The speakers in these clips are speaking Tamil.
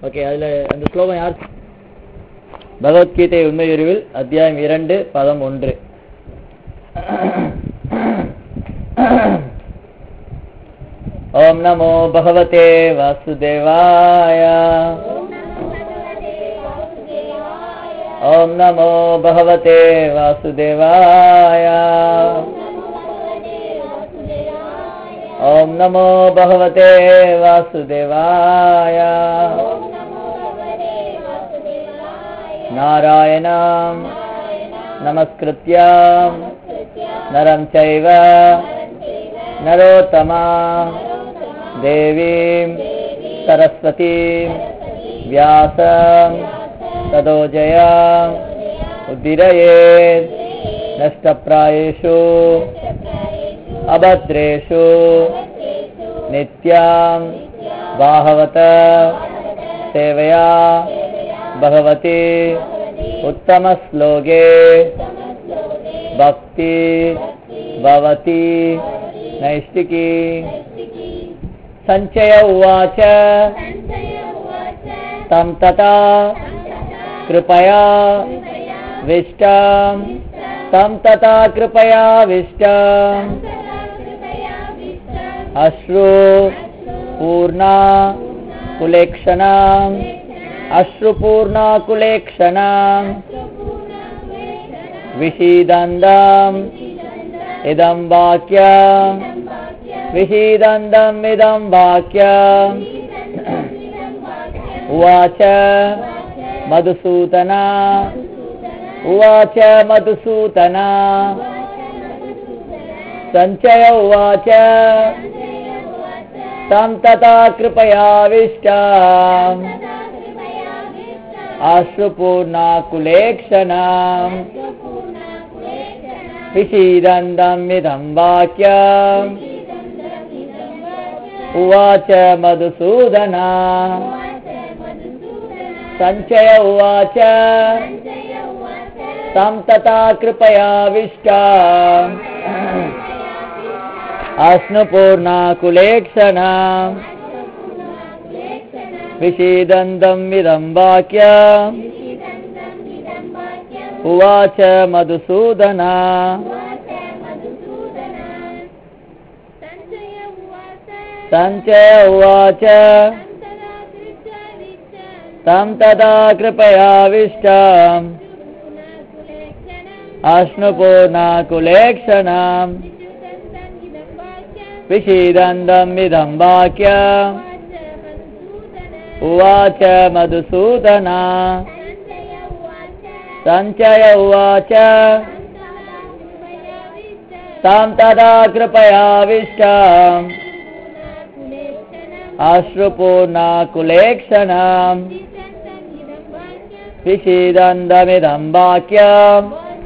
ஓகே அதுல அந்த ஸ்லோகம் யார் பகவத்கீதை உண்மையுருவில் அத்தியாயம் இரண்டு பதம் ஒன்று ஓம் நமோ பகவதே வாசுதேவாய ஓம் நமோ பகவதே வாசுதேவாய ஓம் நமோ பகவதே வாசுதேவாய नारायणां नमस्कृत्यां नरं चैव नरोत्तमा देवीं सरस्वतीं व्यासं तदोजयाम् उद्दिरयेत् नष्टप्रायेषु अभद्रेषु नित्यां बाहवत सेवया भगवती उत्तमश्लोके भक्ति भवति नैष्टिकी सञ्चय उवाच तं तथा कृपया विष्टां तं तथा कृपया विष्टाम् अश्रु पूर्णा कुलेक्षणाम् अश्रुपूर्णाकुलेक्षणाम् विषीदन्दम् इदं वाक्यम् विषीदन्दम् इदं वाक्यम् उवाच मधुसूतना उवाच मधुसूतना सञ्चय उवाच तं तथा कृपयाविष्टाम् अश्रुपूर्णाकुलेक्षणाम् विषीदन्दम् इदं वाक्यम् उवाच मधुसूदना सञ्चय उवाच तं तथा कृपयाविष्टाम् अश्नुपूर्णाकुलेक्षणाम् विषीदन्तम् इदं वाक्यम् उवाच मधुसूदना सञ्चय उवाच तं तदा कृपयाविष्टाम् अश्नुपूर्णाकुलेक्षणाम् विषीदन्तम् इदं वाक्यम् उवाच मधुसूदना सञ्चय उवाच तां तदा कृपयाविष्टाम् अश्रुपूर्णाकुलेक्षणाम् विषीदन्तमिदं वाक्यम्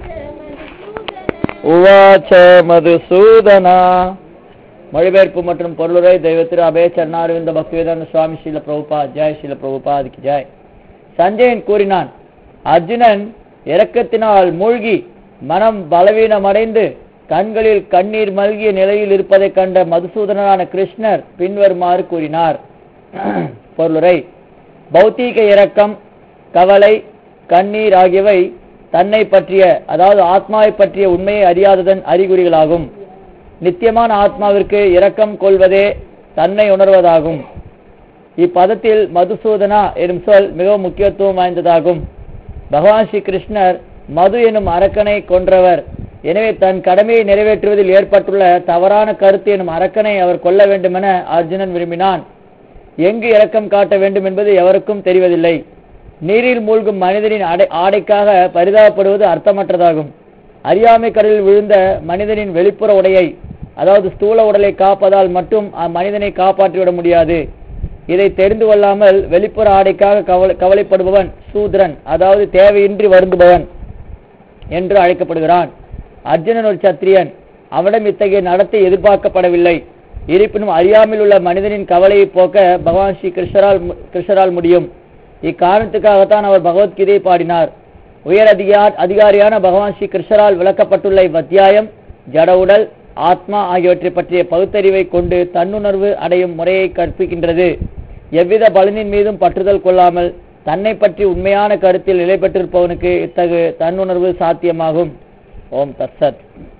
உவாச்ச மதுசூதனா மொழிபெயர்ப்பு மற்றும் பொருளுரை தெய்வத்திரு அபய சரணாரவிந்த பக்திவேதாந்த சுவாமி ஸ்ரீல பிரபுபாத் ஜெய் ஸ்ரீல பிரபுபாதுக்கு ஜெய் சஞ்சயன் கூறினான் அர்ஜுனன் இரக்கத்தினால் மூழ்கி மனம் பலவீனமடைந்து கண்களில் கண்ணீர் மல்கிய நிலையில் இருப்பதைக் கண்ட மதுசூதனனான கிருஷ்ணர் பின்வருமாறு கூறினார் பொருளுரை பௌத்தீக இரக்கம் கவலை கண்ணீர் ஆகியவை தன்னை பற்றிய அதாவது ஆத்மாவை பற்றிய உண்மையை அறியாததன் அறிகுறிகளாகும் நித்தியமான ஆத்மாவிற்கு இரக்கம் கொள்வதே தன்னை உணர்வதாகும் இப்பதத்தில் மதுசூதனா எனும் சொல் மிகவும் முக்கியத்துவம் வாய்ந்ததாகும் பகவான் ஸ்ரீ கிருஷ்ணர் மது எனும் அரக்கனை கொன்றவர் எனவே தன் கடமையை நிறைவேற்றுவதில் ஏற்பட்டுள்ள தவறான கருத்து எனும் அரக்கனை அவர் கொல்ல வேண்டுமென அர்ஜுனன் விரும்பினான் எங்கு இரக்கம் காட்ட வேண்டும் என்பது எவருக்கும் தெரிவதில்லை நீரில் மூழ்கும் மனிதனின் அடை ஆடைக்காக பரிதாபப்படுவது அர்த்தமற்றதாகும் அறியாமை கடலில் விழுந்த மனிதனின் வெளிப்புற உடையை அதாவது ஸ்தூல உடலை காப்பதால் மட்டும் அம்மனிதனை காப்பாற்றிவிட முடியாது இதை தெரிந்து கொள்ளாமல் வெளிப்புற ஆடைக்காக கவலை கவலைப்படுபவன் சூத்ரன் அதாவது தேவையின்றி வருந்துபவன் என்று அழைக்கப்படுகிறான் அர்ஜுனன் ஒரு சத்திரியன் அவனிடம் இத்தகைய நடத்தை எதிர்பார்க்கப்படவில்லை இருப்பினும் அறியாமல் உள்ள மனிதனின் கவலையை போக்க பகவான் ஸ்ரீ கிருஷ்ணரால் கிருஷ்ணரால் முடியும் இக்காரணத்துக்காகத்தான் அவர் பகவத்கீதையை பாடினார் உயர் அதிகார் அதிகாரியான பகவான் ஸ்ரீ கிருஷ்ணரால் விளக்கப்பட்டுள்ள இவ்வத்தியாயம் ஜட உடல் ஆத்மா ஆகியவற்றை பற்றிய பகுத்தறிவை கொண்டு தன்னுணர்வு அடையும் முறையை கற்பிக்கின்றது எவ்வித பலனின் மீதும் பற்றுதல் கொள்ளாமல் தன்னை பற்றி உண்மையான கருத்தில் நிலை பெற்றிருப்பவனுக்கு இத்தகு தன்னுணர்வு சாத்தியமாகும் ஓம் தத்சத்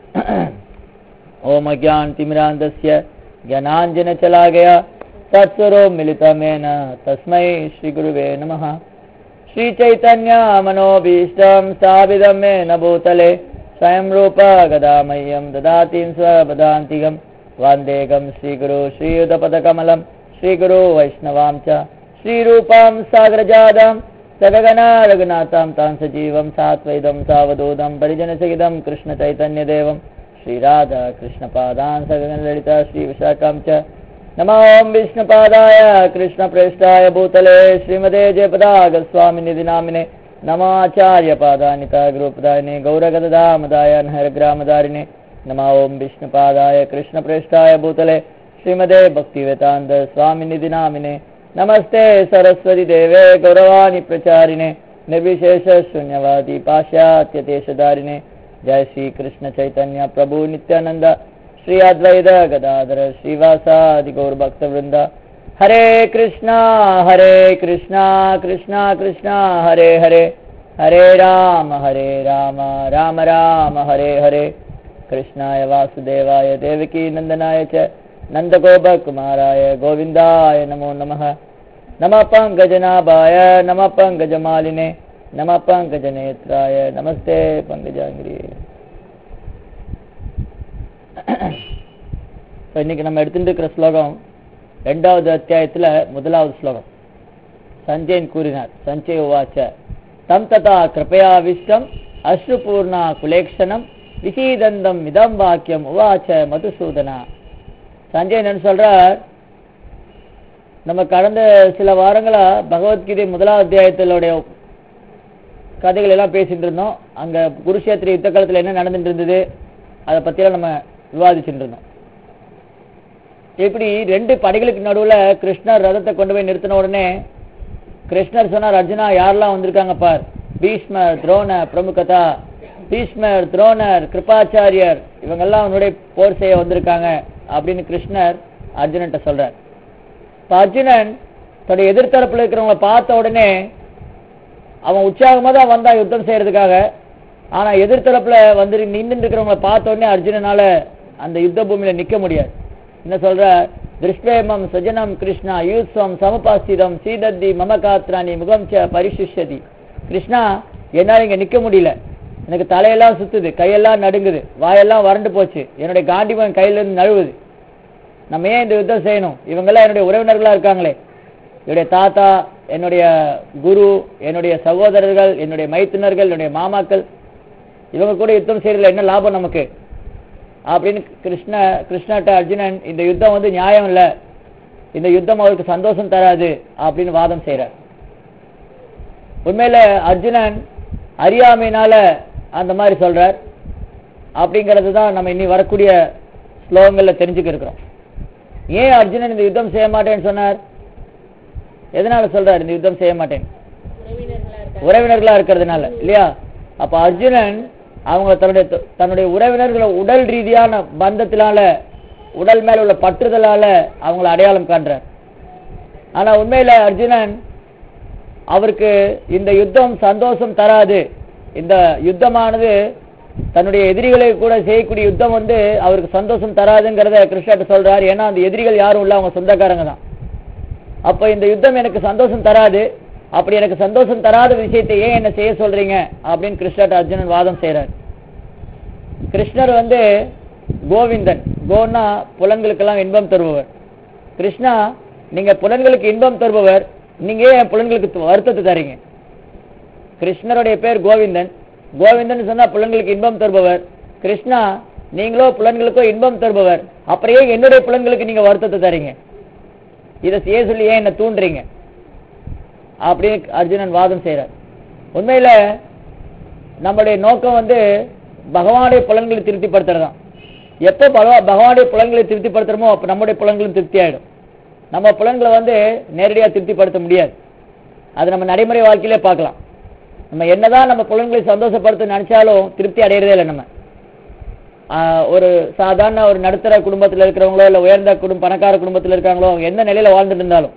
ஓம் அஜான் திமிராந்தஸ்ய ஜனாஞ்சன சலாகயா தத்ஸ்வரோ மிலிதமேன தஸ்மை ஸ்ரீ குருவே நமः श्रीचैतन्य मनोभीष्टं स्थापितं मेन भूतले स्वयं रूप गदामह्यं ददातीं स्वपदान्तिकं वान्देकं श्रीगुरु श्रीयुतपदकमलं श्रीगुरु वैष्णवां च श्रीरूपां सागरजादां सगगना रघुनाथां तां सजीवं सात्वैदं सावधूतं परिजनसहितं कृष्णचैतन्यदेवं श्रीराधा कृष्णपादान् सगगनललिता श्रीविशाखां च नमो ॐ विष्णुपादाय कृष्णप्रेष्ठाय भूतले श्रीमते जयपदागस्वामिनिधि नामिने नमाचार्यपादानिता गुरुपदायिने गौरगदामदाय नहरग्रामदारिणे नमो ॐ विष्णुपादाय कृष्णप्रेष्ठाय भूतले श्रीमते भक्तिवेदान्त स्वामिनिधि नामिने नमस्ते सरस्वती देवे गौरवाणि प्रचारिणे निर्विशेष शून्यवादी पाश्चात्यदेशधारिणे जय श्री कृष्ण चैतन्य प्रभु नित्यानंद श्री अद्वैत गदाधर श्रीवासादि गौर भक्त वृंद हरे कृष्णा हरे कृष्णा कृष्णा कृष्णा हरे हरे हरे राम हरे राम राम राम हरे हरे कृष्णाय वासुदेवाय देवकी नंदनाय च नन्दगोपकुमाराय गोविन्दाय नमो नमः नमः पङ्कजनाभाय नमः पङ्कजमालिने नमः पङ्कजनेत्राय नमस्ते पङ्कजाङ्गिरि இப்போ இன்னைக்கு நம்ம எடுத்துட்டு இருக்கிற ஸ்லோகம் ரெண்டாவது அத்தியாயத்துல முதலாவது ஸ்லோகம் சஞ்சயன் கூறினார் சஞ்சய் உவாச்ச தம் ததா கிருபயாவிஷ்டம் அஸ்ருபூர்ணா குலேக்ஷணம் விசீதந்தம் இதம் வாக்கியம் உவாச்ச மதுசூதனா சஞ்சயன் என்ன சொல்றார் நம்ம கடந்த சில வாரங்களா பகவத்கீதை முதலாவது அத்தியாயத்தினுடைய கதைகள் எல்லாம் பேசிட்டு இருந்தோம் அங்க குருஷேத்திர யுத்த காலத்துல என்ன நடந்துட்டு இருந்தது அதை பத்தியெல்லாம் நம்ம விவாதிச்சுட்டு இருந்தோம் இப்படி ரெண்டு படைகளுக்கு நடுவுல கிருஷ்ணர் ரதத்தை கொண்டு போய் நிறுத்தின உடனே கிருஷ்ணர் சொன்னார் அர்ஜுனா யாரெல்லாம் வந்திருக்காங்க பார் பீஷ்மர் துரோண பிரமுகதா பீஷ்மர் துரோணர் கிருபாச்சாரியர் இவங்கெல்லாம் அவனுடைய போர் செய்ய வந்திருக்காங்க அப்படின்னு கிருஷ்ணர் அர்ஜுனன்ட்ட சொல்றார் இப்ப அர்ஜுனன் தன்னுடைய எதிர்த்தரப்புல இருக்கிறவங்கள பார்த்த உடனே அவன் உற்சாகமா தான் வந்தான் யுத்தம் செய்யறதுக்காக ஆனா எதிர்த்தரப்புல வந்து நின்று இருக்கிறவங்கள பார்த்த உடனே அர்ஜுனனால அந்த யுத்த பூமியில நிக்க முடியாது என்ன சொல்ற திருஷ்டேமம் சுஜனம் கிருஷ்ணா யூஸ்வம் சமபாஸ்திதம் சீதத்தி மம காத்ராணி முகம் ச பரிசுஷதி கிருஷ்ணா என்னால இங்க நிக்க முடியல எனக்கு தலையெல்லாம் சுத்துது கையெல்லாம் நடுங்குது வாயெல்லாம் வறண்டு போச்சு என்னுடைய காண்டிபன் கையில இருந்து நழுவுது நம்ம ஏன் இந்த யுத்தம் செய்யணும் இவங்கெல்லாம் என்னுடைய உறவினர்களா இருக்காங்களே என்னுடைய தாத்தா என்னுடைய குரு என்னுடைய சகோதரர்கள் என்னுடைய மைத்துனர்கள் என்னுடைய மாமாக்கள் இவங்க கூட யுத்தம் செய்யறதுல என்ன லாபம் நமக்கு அப்படின்னு கிருஷ்ண கிருஷ்ணட்ட அர்ஜுனன் இந்த யுத்தம் வந்து நியாயம் இல்ல இந்த யுத்தம் அவருக்கு சந்தோஷம் தராது அப்படின்னு வாதம் செய்யறார் உண்மையில அர்ஜுனன் அறியாமையினால அந்த மாதிரி சொல்றார் அப்படிங்கிறது தான் நம்ம இனி வரக்கூடிய ஸ்லோகங்கள்ல தெரிஞ்சுக்க இருக்கிறோம் ஏன் அர்ஜுனன் இந்த யுத்தம் செய்ய மாட்டேன்னு சொன்னார் எதனால சொல்றார் இந்த யுத்தம் செய்ய மாட்டேன் உறவினர்களா இருக்கிறதுனால இல்லையா அப்ப அர்ஜுனன் அவங்க தன்னுடைய தன்னுடைய உறவினர்களை உடல் ரீதியான பந்தத்தினால உடல் மேல உள்ள பற்றுதலால அவங்கள அடையாளம் காண்றார் ஆனா உண்மையில அர்ஜுனன் அவருக்கு இந்த யுத்தம் சந்தோஷம் தராது இந்த யுத்தமானது தன்னுடைய எதிரிகளை கூட செய்யக்கூடிய யுத்தம் வந்து அவருக்கு சந்தோஷம் தராதுங்கிறத கிருஷ்ணர்ட்ட சொல்றார் ஏன்னா அந்த எதிரிகள் யாரும் இல்ல அவங்க சொந்தக்காரங்க தான் அப்ப இந்த யுத்தம் எனக்கு சந்தோஷம் தராது அப்படி எனக்கு சந்தோஷம் தராத விஷயத்தை ஏன் என்ன செய்ய சொல்றீங்க அப்படின்னு கிருஷ்ணர் அர்ஜுனன் வாதம் செய்யறார் கிருஷ்ணர் வந்து கோவிந்தன் கோன்னா புலன்களுக்கெல்லாம் இன்பம் தருபவர் கிருஷ்ணா நீங்க புலன்களுக்கு இன்பம் தருபவர் நீங்க ஏன் புலன்களுக்கு வருத்தத்தை தரீங்க கிருஷ்ணருடைய பேர் கோவிந்தன் கோவிந்தன் சொன்னா புலன்களுக்கு இன்பம் தருபவர் கிருஷ்ணா நீங்களோ புலன்களுக்கோ இன்பம் தருபவர் அப்புறம் ஏன் என்னுடைய புலன்களுக்கு நீங்க வருத்தத்தை தரீங்க இதை செய்ய சொல்லி ஏன் என்ன தூண்டுறீங்க அப்படின்னு அர்ஜுனன் வாதம் செய்யறார் உண்மையில நம்மளுடைய நோக்கம் வந்து பகவானுடைய புலன்களை திருப்திப்படுத்துறதுதான் எப்போ பகவா பகவானுடைய புலன்களை திருப்திப்படுத்துறோமோ அப்போ நம்முடைய புலன்களும் திருப்தி ஆயிடும் நம்ம புலன்களை வந்து நேரடியாக திருப்திப்படுத்த முடியாது அது நம்ம நடைமுறை வாழ்க்கையிலே பார்க்கலாம் நம்ம என்னதான் நம்ம புலன்களை சந்தோஷப்படுத்த நினைச்சாலும் திருப்தி அடையிறதே இல்லை நம்ம ஆஹ் ஒரு சாதாரண ஒரு நடுத்தர குடும்பத்தில் இருக்கிறவங்களோ இல்லை உயர்ந்த குடும்ப பணக்கார குடும்பத்தில் இருக்காங்களோ அவங்க எந்த நிலையில வாழ்ந்துட்டு இருந்தாலும்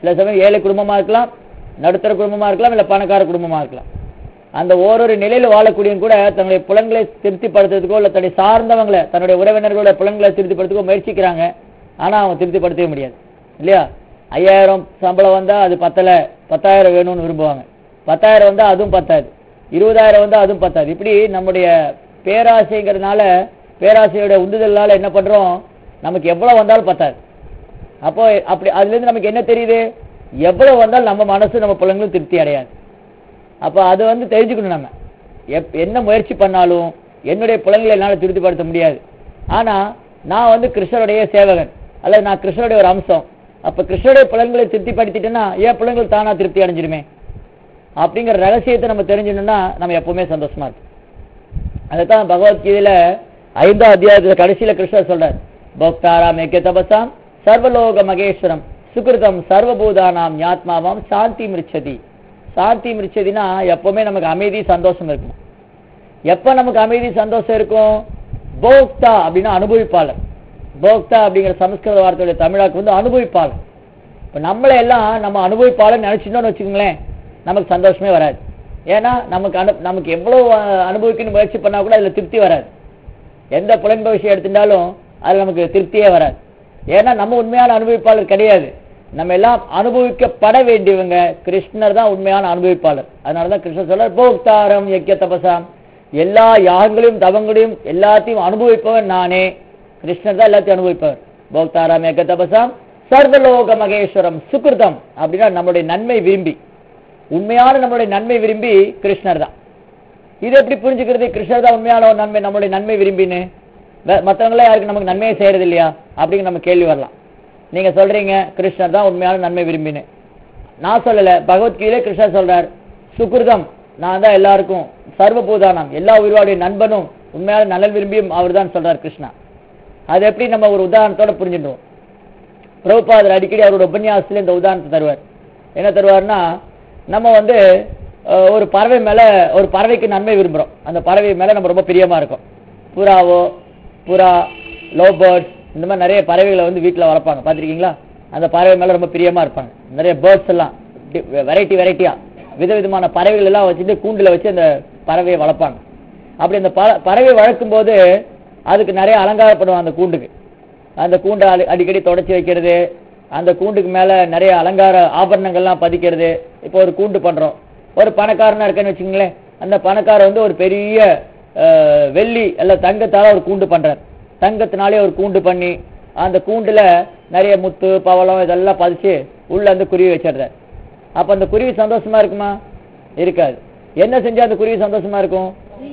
சில சமயம் ஏழை குடும்பமா இருக்கலாம் நடுத்தர குடும்பமா இருக்கலாம் இல்ல பணக்கார குடும்பமா இருக்கலாம் அந்த ஓரொரு நிலையில வாழக்கூடியவங்க கூட தன்னுடைய புலன்களை திருப்திப்படுத்துறதுக்கோ இல்ல தன்னுடைய சார்ந்தவங்களை தன்னுடைய உறவினர்களோட புலன்களை திருப்திப்படுத்துக்கோ முயற்சிக்கிறாங்க ஆனா அவங்க திருப்திப்படுத்தவே முடியாது இல்லையா ஐயாயிரம் சம்பளம் வந்தா அது பத்தல பத்தாயிரம் வேணும்னு விரும்புவாங்க பத்தாயிரம் வந்தா அதுவும் பத்தாது இருபதாயிரம் வந்தா அதுவும் பத்தாது இப்படி நம்முடைய பேராசைங்கிறதுனால பேராசையோட உந்துதல்னால என்ன பண்றோம் நமக்கு எவ்வளவு வந்தாலும் பத்தாது அப்போ அப்படி அதுல இருந்து நமக்கு என்ன தெரியுது எவ்வளவு வந்தாலும் நம்ம மனசு நம்ம பிள்ளைங்களும் திருப்தி அடையாது அப்ப அது வந்து தெரிஞ்சுக்கணும் நம்ம எப் என்ன முயற்சி பண்ணாலும் என்னுடைய பிள்ளைங்களை என்னால திருப்திப்படுத்த முடியாது ஆனா நான் வந்து கிருஷ்ணருடைய சேவகன் அல்லது நான் கிருஷ்ணருடைய ஒரு அம்சம் அப்ப கிருஷ்ணருடைய பிள்ளைங்களை திருப்திப்படுத்திட்டேன்னா ஏன் பிள்ளைங்கள் தானா திருப்தி அடைஞ்சிருமே அப்படிங்கிற ரகசியத்தை நம்ம தெரிஞ்சுக்கணும்னா நம்ம எப்பவுமே சந்தோஷமா இருக்கும் அதைத்தான் பகவத்கீதையில ஐந்தாம் அத்தியாயத்துல கடைசியில கிருஷ்ணர் சொல்றார் பக்தாராம் எக்கே தபசாம் சர்வலோக மகேஸ்வரம் சுகிருதம் சர்வபூதானாம் ஞாத்மாவாம் சாந்தி மிருச்சதி சாந்தி மிருச்சதினா எப்பவுமே நமக்கு அமைதி சந்தோஷம் இருக்கும் எப்ப நமக்கு அமைதி சந்தோஷம் இருக்கும் போக்தா அப்படின்னா அனுபவிப்பாளர் போக்தா அப்படிங்கிற சமஸ்கிருத வார்த்தையுடைய தமிழாக்கு வந்து அனுபவிப்பாளர் இப்ப நம்மளை எல்லாம் நம்ம அனுபவிப்பாளர் நினைச்சிட்டோம்னு வச்சுக்கோங்களேன் நமக்கு சந்தோஷமே வராது ஏன்னா நமக்கு அனு நமக்கு எவ்வளவு அஹ், அனுபவிக்கணும்னு முயற்சி பண்ணா கூட அதுல திருப்தி வராது எந்த புலன்ப விஷயம் எடுத்துட்டாலும் அது நமக்கு திருப்தியே வராது ஏன்னா நம்ம உண்மையான அனுபவிப்பாளர் கிடையாது நம்ம எல்லாம் அனுபவிக்கப்பட வேண்டியவங்க கிருஷ்ணர் தான் உண்மையான அனுபவிப்பாளர் அதனாலதான் கிருஷ்ணர் சொல்றார் போக்தாரம் யக்கிய தபசாம் எல்லா யாகங்களையும் தவங்களையும் எல்லாத்தையும் அனுபவிப்பவன் நானே கிருஷ்ணர் தான் எல்லாத்தையும் அனுபவிப்பவர் போக்தாராம் யக்க தபசாம் சர்வலோக மகேஸ்வரம் சுகிருதம் அப்படின்னா நம்மளுடைய நன்மை விரும்பி உண்மையான நம்மளுடைய நன்மை விரும்பி கிருஷ்ணர் தான் இது எப்படி புரிஞ்சுக்கிறது கிருஷ்ணர் தான் உண்மையான ஒரு நன்மை நம்மளுடைய நன்மை விரும்பின்னு மற்றவங்களே யாருக்கு நமக்கு நன்மையே செய்யறது இல்லையா அப்படிங்கிற நம்ம கேள்வி வரலாம் நீங்க சொல்றீங்க கிருஷ்ணர் தான் உண்மையான நன்மை விரும்பின்னு நான் சொல்லல பகவத்கீதை கிருஷ்ணர் சொல்றார் சுகிருதம் நான் தான் எல்லாருக்கும் சர்வபூதானம் எல்லா உயிரோடைய நண்பனும் உண்மையான நலன் விரும்பியும் அவர் தான் சொல்றார் கிருஷ்ணா அது எப்படி நம்ம ஒரு உதாரணத்தோட புரிஞ்சுடுவோம் பிரபுபாதர் அடிக்கடி அவரோட உபன்யாசத்துல இந்த உதாரணத்தை தருவார் என்ன தருவார்னா நம்ம வந்து அஹ், ஒரு பறவை மேல ஒரு பறவைக்கு நன்மை விரும்புறோம் அந்த பறவை மேல நம்ம ரொம்ப பிரியமா இருக்கும் புறாவோ புறா லோ பேர்ட்ஸ் இந்த மாதிரி நிறைய பறவைகளை வந்து வீட்டில் வளர்ப்பாங்க பார்த்திருக்கீங்களா அந்த பறவை மேல ரொம்ப பிரியமா இருப்பாங்க நிறைய பேர்ட்ஸ் எல்லாம் வெரைட்டி வெரைட்டியா விதவிதமான பறவைகள் எல்லாம் வச்சுட்டு கூண்டுல வச்சு அந்த பறவையை வளர்ப்பாங்க அப்படி அந்த பற- பறவை வளர்க்கும் போது அதுக்கு நிறைய அலங்காரம் பண்ணுவாங்க அந்த கூண்டுக்கு அந்த கூண்டை அடி- அடிக்கடி தொடச்சி வைக்கிறது அந்த கூண்டுக்கு மேல நிறைய அலங்கார ஆபரணங்கள்லாம் பதிக்கிறது இப்போ ஒரு கூண்டு பண்றோம் ஒரு பணக்காரனா இருக்கேன்னு வச்சுங்களேன் அந்த பணக்காரர் வந்து ஒரு பெரிய அஹ், வெள்ளி அல்ல தங்கத்தால ஒரு கூண்டு பண்றார் தங்கத்தினாலே ஒரு கூண்டு பண்ணி அந்த கூண்டுல நிறைய முத்து பவளம் இதெல்லாம் பதிச்சு உள்ள அந்த குருவி வச்சிடுறார் அப்ப அந்த குருவி சந்தோஷமா இருக்குமா இருக்காது என்ன செஞ்சா அந்த குருவி சந்தோஷமா இருக்கும்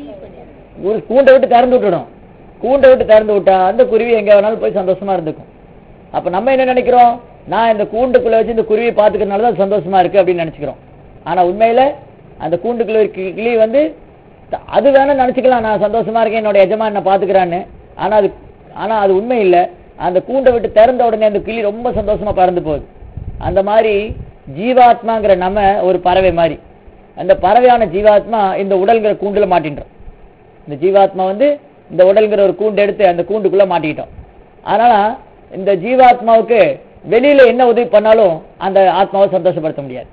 ஒரு கூண்டை விட்டு திறந்து விட்டுடும் கூண்டை விட்டு திறந்து விட்டா அந்த குருவி எங்க வேணாலும் போய் சந்தோஷமா இருந்துக்கும் அப்ப நம்ம என்ன நினைக்கிறோம் நான் இந்த கூண்டுக்குள்ள வச்சு இந்த குருவியை பாத்துக்கிறதுனால தான் சந்தோஷமா இருக்கு அப்படின்னு நினைச்சுக்கிறோம் ஆனா உண்மையில அந்த கூண்டுக்குள்ள இருக்க கிளி வந்து த- அது வேணா நினைச்சுக்கலாம் நான் சந்தோஷமா இருக்கேன் என்னோட எஜமான் என்ன பாத்துக்கிறான்னு ஆனா அது ஆனா அது உண்மை இல்ல அந்த கூண்டை விட்டு திறந்த உடனே அந்த கிளி ரொம்ப சந்தோஷமா பறந்து போகுது அந்த மாதிரி ஜீவாத்மாங்கிற நம்ம ஒரு பறவை மாதிரி அந்த பறவையான ஜீவாத்மா இந்த உடல்ங்கிற கூண்டுல மாட்டின்றோம் இந்த ஜீவாத்மா வந்து இந்த உடல்ங்கிற ஒரு கூண்டு எடுத்து அந்த கூண்டுக்குள்ள மாட்டிக்கிட்டோம் அதனால இந்த ஜீவாத்மாவுக்கு வெளியில என்ன உதவி பண்ணாலும் அந்த ஆத்மாவை சந்தோஷப்படுத்த முடியாது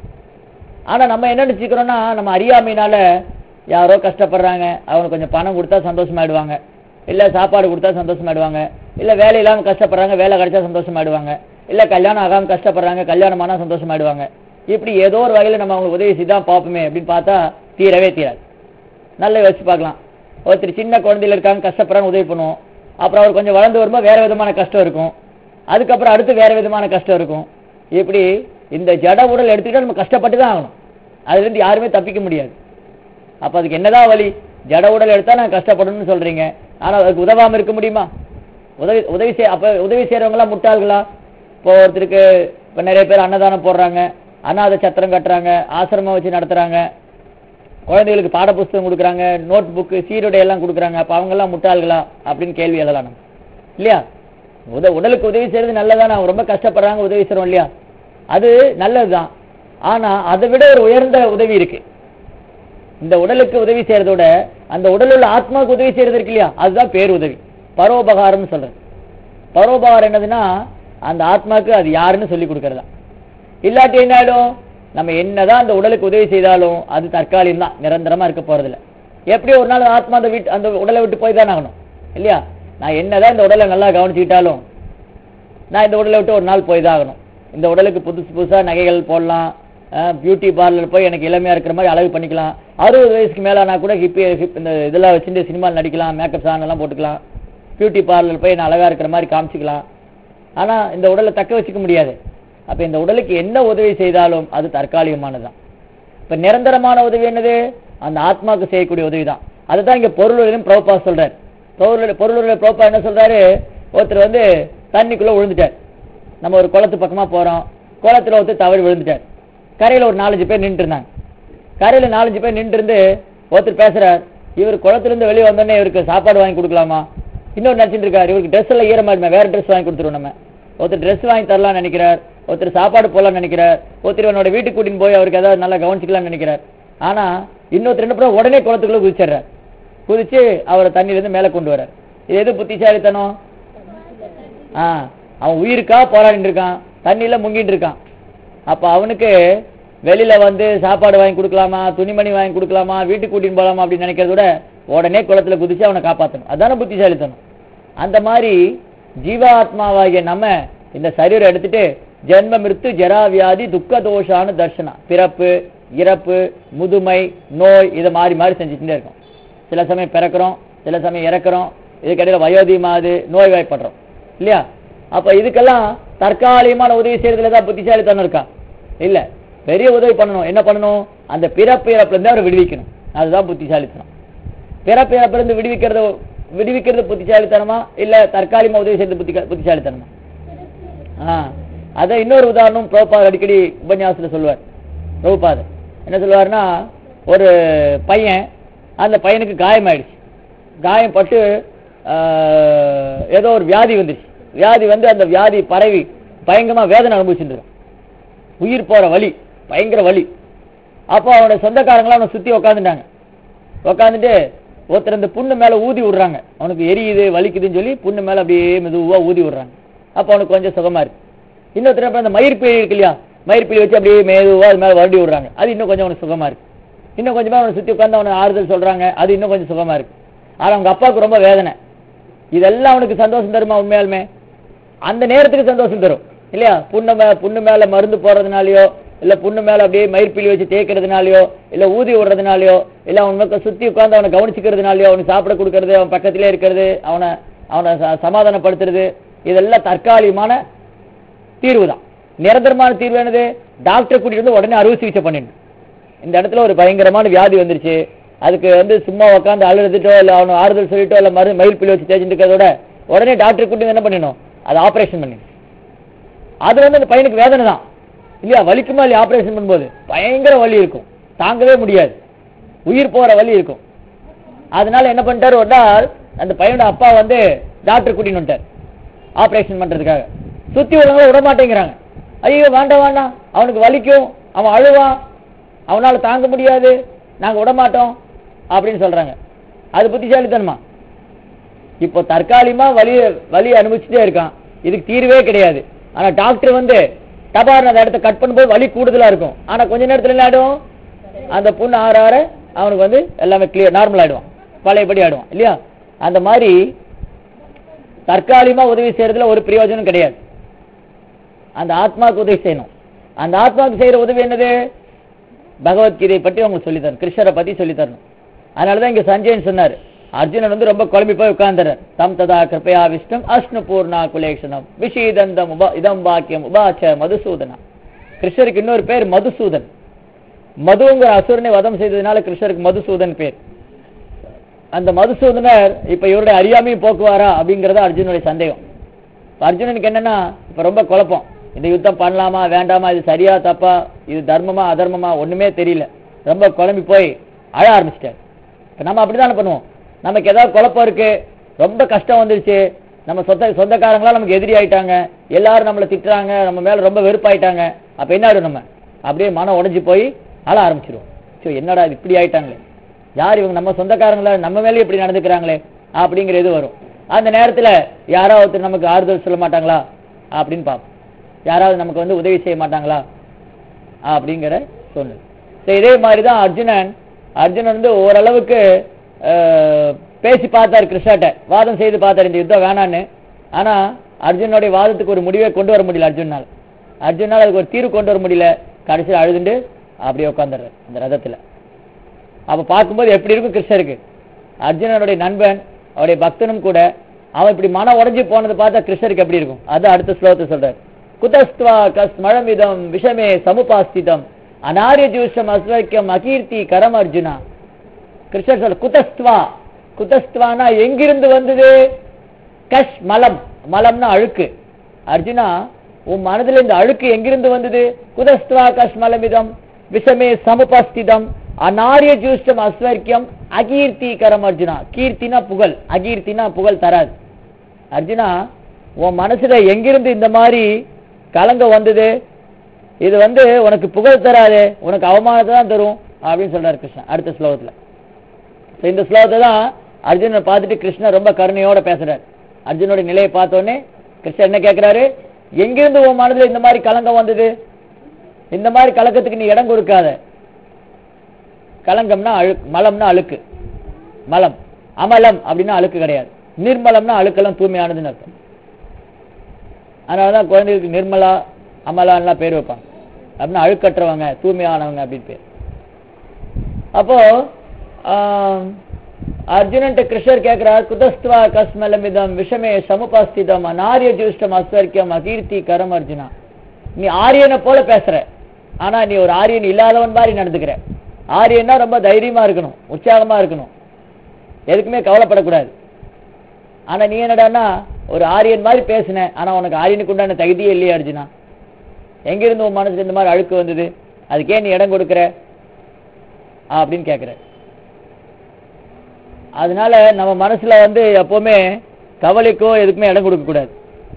ஆனா நம்ம என்ன நினைச்சுக்கிறோம்னா நம்ம அறியாமையினால யாரோ கஷ்டப்படுறாங்க அவங்க கொஞ்சம் பணம் கொடுத்தா சந்தோஷமாயிடுவாங்க இல்ல சாப்பாடு கொடுத்தா சந்தோஷமாயிடுவாங்க இல்ல வேலை இல்லாம கஷ்டப்படுறாங்க வேலை கிடைச்சா சந்தோஷமாயிடுவாங்க இல்ல கல்யாணம் ஆகாம கஷ்டப்படுறாங்க கல்யாணம் ஆனா சந்தோஷமாயிடுவாங்க இப்படி ஏதோ ஒரு வகையில நம்ம அவங்களுக்கு உதவி செய்தான் பார்ப்போமே அப்படின்னு பார்த்தா தீரவே தீராது நல்லா யோசிச்சு பார்க்கலாம் ஒருத்தர் சின்ன குழந்தையில இருக்காங்க கஷ்டப்படுறாங்க உதவி பண்ணுவோம் அப்புறம் அவர் கொஞ்சம் வளர்ந்து வரும்போது வேற விதமான கஷ்டம் இருக்கும் அதுக்கப்புறம் அடுத்து வேற விதமான கஷ்டம் இருக்கும் இப்படி இந்த ஜட உடல் எடுத்துக்கிட்டா நம்ம கஷ்டப்பட்டு தான் ஆகணும் அதுல இருந்து யாருமே தப்பிக்க முடியாது அப்ப அதுக்கு என்னதான் வழி ஜட உடல் எடுத்தா நான் கஷ்டப்படணும்னு சொல்றீங்க ஆனா அதுக்கு உதவாம இருக்க முடியுமா உதவி உதவி செய் அப்ப உதவி செய்யறவங்க எல்லாம் முட்டாள்களா இப்போ ஒருத்தருக்கு இப்ப நிறைய பேர் அன்னதானம் போடுறாங்க அனாதை சத்திரம் கட்டுறாங்க ஆசிரமம் வச்சு நடத்துறாங்க குழந்தைகளுக்கு பாட புஸ்தகம் கொடுக்குறாங்க நோட் புக்கு சீருடை எல்லாம் கொடுக்குறாங்க அப்ப அவங்க எல்லாம் முட்டாள்களா அப்படின்னு கேள்வி எழலாம் நம்ம இல்லையா உத உடலுக்கு உதவி செய்யறது நல்லதானே அவங்க ரொம்ப கஷ்டப்படுறாங்க உதவி செய்றோம் இல்லையா அது நல்லதுதான் ஆனா அதை விட ஒரு உயர்ந்த உதவி இருக்கு இந்த உடலுக்கு உதவி செய்யறதோட அந்த உடல் உள்ள ஆத்மாவுக்கு உதவி செய்யறது இருக்கு இல்லையா அதுதான் பேர் உதவி பரோபகாரம்னு சொல்றது பரோபகாரம் என்னதுன்னா அந்த ஆத்மாக்கு அது யாருன்னு சொல்லி கொடுக்கறதா இல்லாட்டி என்ன ஆயிடும் நம்ம என்னதான் அந்த உடலுக்கு உதவி செய்தாலும் அது தற்காலிகம் தான் நிரந்தரமா இருக்க போறதில்ல எப்படி ஒரு நாள் ஆத்மா அந்த வீட்டு அந்த உடலை விட்டு போய் தான் ஆகணும் இல்லையா நான் என்னதான் இந்த உடலை நல்லா கவனிச்சுக்கிட்டாலும் நான் இந்த உடலை விட்டு ஒரு நாள் போய் தான் ஆகணும் இந்த உடலுக்கு புதுசு புதுசா நகைகள் போடலாம் பியூட்டி பார்லர் போய் எனக்கு இளமையா இருக்கிற மாதிரி அழகு பண்ணிக்கலாம் அறுபது வயசுக்கு மேலானா கூட ஹிப்பி ஹிப் இந்த இதெல்லாம் வச்சுட்டு சினிமாவில் நடிக்கலாம் மேக்கப் சாங் எல்லாம் போட்டுக்கலாம் பியூட்டி பார்லர் போய் நான் அழகா இருக்கிற மாதிரி காமிச்சிக்கலாம் ஆனா இந்த உடலை தக்க வச்சுக்க முடியாது அப்ப இந்த உடலுக்கு என்ன உதவி செய்தாலும் அது தற்காலிகமானதுதான் இப்ப நிரந்தரமான உதவி என்னது அந்த ஆத்மாவுக்கு செய்யக்கூடிய உதவி தான் அதுதான் இங்க பொருளுடன் பிரபா சொல்றாரு பொருள் பொருளுடைய பிரபா என்ன சொல்றாரு ஒருத்தர் வந்து தண்ணிக்குள்ள விழுந்துட்டார் நம்ம ஒரு குளத்து பக்கமா போறோம் குளத்துல ஒருத்தர் தவறி விழுந்துட்டார் கரையில ஒரு நாலஞ்சு பேர் நின்று இருந்தாங்க கரையில நாலஞ்சு பேர் நின்று இருந்து ஒருத்தர் பேசுறார் இவர் குளத்துல இருந்து வெளியே வந்தோடனே இவருக்கு சாப்பாடு வாங்கி கொடுக்கலாமா இன்னொரு நினைச்சிட்டு இருக்காரு இவருக்கு ட்ரெஸ் எல்லாம் ஈரமாடுமே வேற ட்ரெஸ் வாங்கி கொடுத்துருவோம் நம்ம ஒருத்தர் ட்ரெஸ் வாங்கி தரலாம்னு நினைக்கிறார் ஒருத்தர் சாப்பாடு போடலாம்னு நினைக்கிறார் ஒருத்தர் இவனோட வீட்டுக்கு கூட்டின்னு போய் அவருக்கு ஏதாவது நல்லா கவனிச்சுக்கலாம்னு நினைக்கிறார் ஆனா இன்னொருத்தர் என்ன பண்ண உடனே குளத்துக்குள்ள குதிச்சிடுறார் குதிச்சு அவரை தண்ணியில இருந்து மேல கொண்டு வர்றார் இது எது புத்திசாலித்தனம் ஆ அவன் உயிருக்கா போராடிட்டு இருக்கான் தண்ணியில முங்கிட்டு இருக்கான் அப்ப அவனுக்கு வெளியில வந்து சாப்பாடு வாங்கி கொடுக்கலாமா துணிமணி வாங்கி கொடுக்கலாமா வீட்டுக்கு கூட்டின்னு போலாமா அப்படின்னு நினைக்கிறத விட உடனே குளத்துல குதிச்சு அவனை காப்பாத்தணும் அதான புத்திசாலித்தனம் அந்த மாதிரி ஜீவாத்மாவாகிய நம்ம இந்த சரீரம் எடுத்துட்டு ஜென்ம மிருத்து ஜரா வியாதி துக்க தோஷான தர்ஷனா பிறப்பு இறப்பு முதுமை நோய் இதை மாறி மாறி செஞ்சுட்டே இருக்கோம் சில சமயம் பிறக்கிறோம் சில சமயம் இறக்குறோம் இதுக்கடையில் வயோதிகமாது நோய் வாய்ப்படுறோம் இல்லையா அப்ப இதுக்கெல்லாம் தற்காலிகமான உதவி செய்யறதுல தான் புத்திசாலித்தனம் இருக்கா இல்ல பெரிய உதவி பண்ணணும் என்ன பண்ணணும் அந்த பிறப்பு இறப்புல இருந்து அவரை விடுவிக்கணும் அதுதான் புத்திசாலித்தனம் பிறப்பு இறப்புல இருந்து விடுவிக்கிறது விடுவிக்கிறது புத்திசாலித்தனமா இல்ல தற்காலிகமா உதவி செய்யறது புத்தி புத்திசாலித்தனமா ஆ அத இன்னொரு உதாரணம் பிரபுபாத் அடிக்கடி உபன்யாசத்துல சொல்லுவார் பிரபுபாத் என்ன சொல்லுவாருன்னா ஒரு பையன் அந்த பையனுக்கு காயமாயிடுச்சு காயம் பட்டு ஆஹ், ஏதோ ஒரு வியாதி வந்துருச்சு வியாதி வந்து அந்த வியாதி பரவி பயங்கரமா வேதனை அனுபவிச்சுட்டு இருக்கான். உயிர் போற வலி பயங்கர வலி அப்போ அவனோட சொந்தக்காரங்களாம் அவனை சுத்தி உக்காந்துட்டாங்க உக்காந்துட்டு ஒருத்தர் அந்த புண்ணு மேல ஊதி விடுறாங்க அவனுக்கு எரியுது வலிக்குதுன்னு சொல்லி புண்ணு மேல அப்படியே மெதுவா ஊதி விடுறாங்க அப்போ அவனுக்கு கொஞ்சம் சுகமா இருக்கு இன்னொருத்தர் அப்புறம் அந்த மயிர்பீலி இருக்கு இல்லையா மயிர்பீலி வச்சு அப்படியே மெதுவா அது மேல வருடி விடுறாங்க அது இன்னும் கொஞ்சம் அவனுக்கு சுகமா இருக்கு இன்னும் கொஞ்சமா அவனை சுத்தி உட்காந்து அவனை ஆறுதல் சொல்றாங்க அது இன்னும் கொஞ்சம் சுகமா இருக்கு ஆனா அவங்க அப்பாவுக்கு ரொம்ப வேதனை இதெல்லாம் அவனுக்கு சந்தோஷம் தருமா உண்மையாலுமே அந்த நேரத்துக்கு சந்தோஷம் தரும் இல்லையா புண்ணு மே புண்ணு மேல மருந்து போடுறதுனாலயோ இல்ல புண்ணு மேல அப்படியே மயிர்பிலி வச்சு தேய்க்கிறதுனாலயோ இல்ல ஊதி விடுறதுனாலயோ இல்ல அவன் பக்கம் சுத்தி உட்கார்ந்து அவனை கவனிச்சுக்கிறதுனாலயோ அவனுக்கு சாப்பிட கொடுக்கறது அவன் பக்கத்திலே இருக்கிறது அவனை அவனை ச- சமாதானப்படுத்துறது இதெல்லாம் தற்காலிகமான தீர்வு தான் நிரந்தரமான தீர்வு என்னது டாக்டர் கூட்டிட்டு வந்து உடனே அறுவை சிகிச்சை பண்ணிடணும் இந்த இடத்துல ஒரு பயங்கரமான வியாதி வந்துருச்சு அதுக்கு வந்து சும்மா உட்காந்து அழுதுட்டோ இல்ல அவனை ஆறுதல் சொல்லிட்டோ இல்ல மறு மயில் பிள்ளை வச்சு தேய்ச்சிட்டு இருக்கிறத விட உடனே டாக்டர் கூட்டி வந்து என்ன பண்ணிடணும் அதை ஆபரேஷன் பண்ணி அது வந்து அந்த பையனுக்கு வேதனை தான் இல்லையா வலிக்குமா இல்லையா ஆபரேஷன் பண்ணும்போது பயங்கர வலி இருக்கும் தாங்கவே முடியாது உயிர் போற வலி இருக்கும் அதனால என்ன பண்ணிட்டாரு ஒரு நாள் அந்த பையனோட அப்பா வந்து டாக்டர் கூட்டின்னு வந்துட்டார் ஆபரேஷன் பண்றதுக்காக சுத்தி உள்ளவங்க விட மாட்டேங்கிறாங்க ஐயோ வேண்டாம் வேண்டாம் அவனுக்கு வலிக்கும் அவன் அழுவான் அவனால தாங்க முடியாது நாங்க விட மாட்டோம் அப்படின்னு சொல்றாங்க அது புத்திசாலித்தனமா இப்போ தற்காலிகமா வலி வலி அனுபவிச்சுட்டே இருக்கான் இதுக்கு தீர்வே கிடையாது ஆனா டாக்டர் வந்து டபார் அந்த இடத்த கட் பண்ணும்போது வலி கூடுதலா இருக்கும் ஆனா கொஞ்ச நேரத்துல என்ன ஆயிடும் அந்த புண்ணு ஆற ஆற அவனுக்கு வந்து எல்லாமே கிளியர் நார்மல் ஆயிடுவான் பழையபடி ஆயிடுவான் இல்லையா அந்த மாதிரி தற்காலிகமா உதவி செய்யறதுல ஒரு பிரயோஜனம் கிடையாது அந்த ஆத்மாவுக்கு உதவி செய்யணும் அந்த ஆத்மாவுக்கு செய்யற உதவி என்னது பகவத்கீதை பற்றி உங்களுக்கு சொல்லி தரணும் கிருஷ்ணரை பத்தி சொல்லி தரணும் அதனாலதான் இங்க சஞ்சயன் சொன்னார் அர்ஜுனன் வந்து ரொம்ப குழம்பி போய் உட்கார்ந்துறார் தம் ததா கிருப்பையா விஷ்ணம் அஷ்ணு பூர்ணா குலேஷனம் விஷீதந்தம் உபா இதம் பாக்கியம் உபாச்ச மதுசூதனா கிருஷ்ணருக்கு இன்னொரு பேர் மதுசூதன் மதுங்கிற அசுரனை வதம் செய்ததுனால கிருஷ்ணருக்கு மதுசூதன் பேர் அந்த மதுசூதனர் இப்ப இவருடைய அறியாமையும் போக்குவாரா அப்படிங்கறது அர்ஜுனுடைய சந்தேகம் இப்ப அர்ஜுனனுக்கு என்னன்னா இப்ப ரொம்ப குழப்பம் இந்த யுத்தம் பண்ணலாமா வேண்டாமா இது சரியா தப்பா இது தர்மமா அதர்மமா ஒண்ணுமே தெரியல ரொம்ப குழம்பி போய் அழ ஆரம்பிச்சிட்டார் இப்ப நம்ம அப்படிதானே பண்ணுவோம் நமக்கு ஏதாவது குழப்பம் இருக்கு ரொம்ப கஷ்டம் வந்துருச்சு நம்ம சொந்த சொந்தக்காரங்களா நமக்கு எதிரி ஆயிட்டாங்க எல்லாரும் நம்மளை திட்டுறாங்க நம்ம மேல ரொம்ப வெறுப்பாயிட்டாங்க அப்ப என்ன ஆயிடும் நம்ம அப்படியே மனம் உடைஞ்சு போய் அழ ஆரம்பிச்சிருவோம் சோ என்னடா இது இப்படி ஆயிட்டாங்களே யார் இவங்க நம்ம சொந்தக்காரங்களா நம்ம மேலே இப்படி நடந்துக்கிறாங்களே அப்படிங்கிற இது வரும் அந்த நேரத்துல யாராவது ஒருத்தர் நமக்கு ஆறுதல் சொல்ல மாட்டாங்களா அப்படின்னு பார்ப்போம் யாராவது நமக்கு வந்து உதவி செய்ய மாட்டாங்களா அப்படிங்கிற சொன்னது So, இதே மாதிரி தான் அர்ஜுனன் அர்ஜுனன் வந்து ஓரளவுக்கு அஹ், பேசி பார்த்தார் கிருஷ்ணாட்ட வாதம் செய்து பார்த்தார் இந்த யுத்தம் வேணான்னு ஆனா அர்ஜுனுடைய வாதத்துக்கு ஒரு முடிவை கொண்டு வர முடியல அர்ஜுனால் அர்ஜுனால் அதுக்கு ஒரு தீர்வு கொண்டு வர முடியல கடைசியில் அழுதுண்டு அப்படியே உட்காந்துடுறாரு அந்த ரதத்துல அப்ப பார்க்கும்போது எப்படி இருக்கும் கிருஷ்ணருக்கு அர்ஜுனனுடைய நண்பன் அவருடைய பக்தனும் கூட அவன் இப்படி மன உடைஞ்சு போனதை பார்த்தா கிருஷ்ணருக்கு எப்படி இருக்கும் அது அடுத்த ஸ்லோகத்தை சொல்றாரு குதஸ்துவா கஸ் மழமிதம் விஷமே சமுபாஸ்திதம் அநாரிய ஜூஷம் அஸ்வக்கியம் அகீர்த்தி கரம் அர்ஜுனா கிருஷ்ணர் சொல்ற குதஸ்துவா குதஸ்துவானா எங்கிருந்து வந்தது கஷ் மலம் மலம்னா அழுக்கு அர்ஜுனா உன் மனதில் இந்த அழுக்கு எங்கிருந்து வந்தது குதஸ்துவா கஷ் மலமிதம் விஷமே சமுபஸ்திதம் அநாரிய ஜூஷ்டம் அஸ்வர்க்கியம் அகீர்த்தி கரம் அர்ஜுனா கீர்த்தினா புகழ் அகீர்த்தினா புகழ் தராது அர்ஜுனா உன் மனசுல எங்கிருந்து இந்த மாதிரி கலங்க வந்தது இது வந்து உனக்கு புகழ் தராது உனக்கு அவமானத்தை தான் தரும் அப்படின்னு சொல்றாரு கிருஷ்ணன் அடுத்த ஸ்லோகத்துல So, இந்த ஸ்லோகத்தை தான் அர்ஜுனை பார்த்துட்டு கிருஷ்ணர் ரொம்ப கருணையோட பேசுறாரு அர்ஜுனோட நிலையை பார்த்தோன்னே கிருஷ்ணர் என்ன கேட்கிறாரு எங்கிருந்து உன் மனதுல இந்த மாதிரி கலங்கம் வந்தது இந்த மாதிரி கலக்கத்துக்கு நீ இடம் கொடுக்காத கலங்கம்னா அழுக்கு மலம்னா அழுக்கு மலம் அமலம் அப்படின்னா அழுக்கு கிடையாது நிர்மலம்னா அழுக்கெல்லாம் தூய்மையானதுன்னு அர்த்தம் அதனாலதான் குழந்தைகளுக்கு நிர்மலா அமலான்லாம் பேர் வைப்பாங்க அப்படின்னா அழுக்கற்றவங்க தூய்மையானவங்க அப்படின்னு பேர் அப்போ ஆம், அர்ஜுனன்ட்ட கிருஷ்ணர் கேட்கிறார் குதஸ்துவா கஸ்மலமிதம் விஷமே சமுபாஸ்திதம் அநாரிய ஜூஷ்டம் அஸ்வர்க்கியம் அகீர்த்தி கரம் அர்ஜுனா நீ ஆரியனை போல பேசுற ஆனா நீ ஒரு ஆரியன் இல்லாதவன் மாதிரி நடந்துக்கிற ஆரியன்னா ரொம்ப தைரியமா இருக்கணும் உற்சாகமா இருக்கணும் எதுக்குமே கவலைப்படக்கூடாது ஆனா நீ என்னடான்னா ஒரு ஆரியன் மாதிரி பேசுன ஆனா உனக்கு ஆரியனுக்கு உண்டான தகுதியே இல்லையா அர்ஜுனா எங்கிருந்து உன் மனசுல இந்த மாதிரி அழுக்கு வந்தது அதுக்கே நீ இடம் கொடுக்கிற அப்படின்னு கேட்கிற அதனால நம்ம மனசுல வந்து எப்பவுமே கவலைக்கோ எதுக்குமே இடம் கொடுக்க கூடாது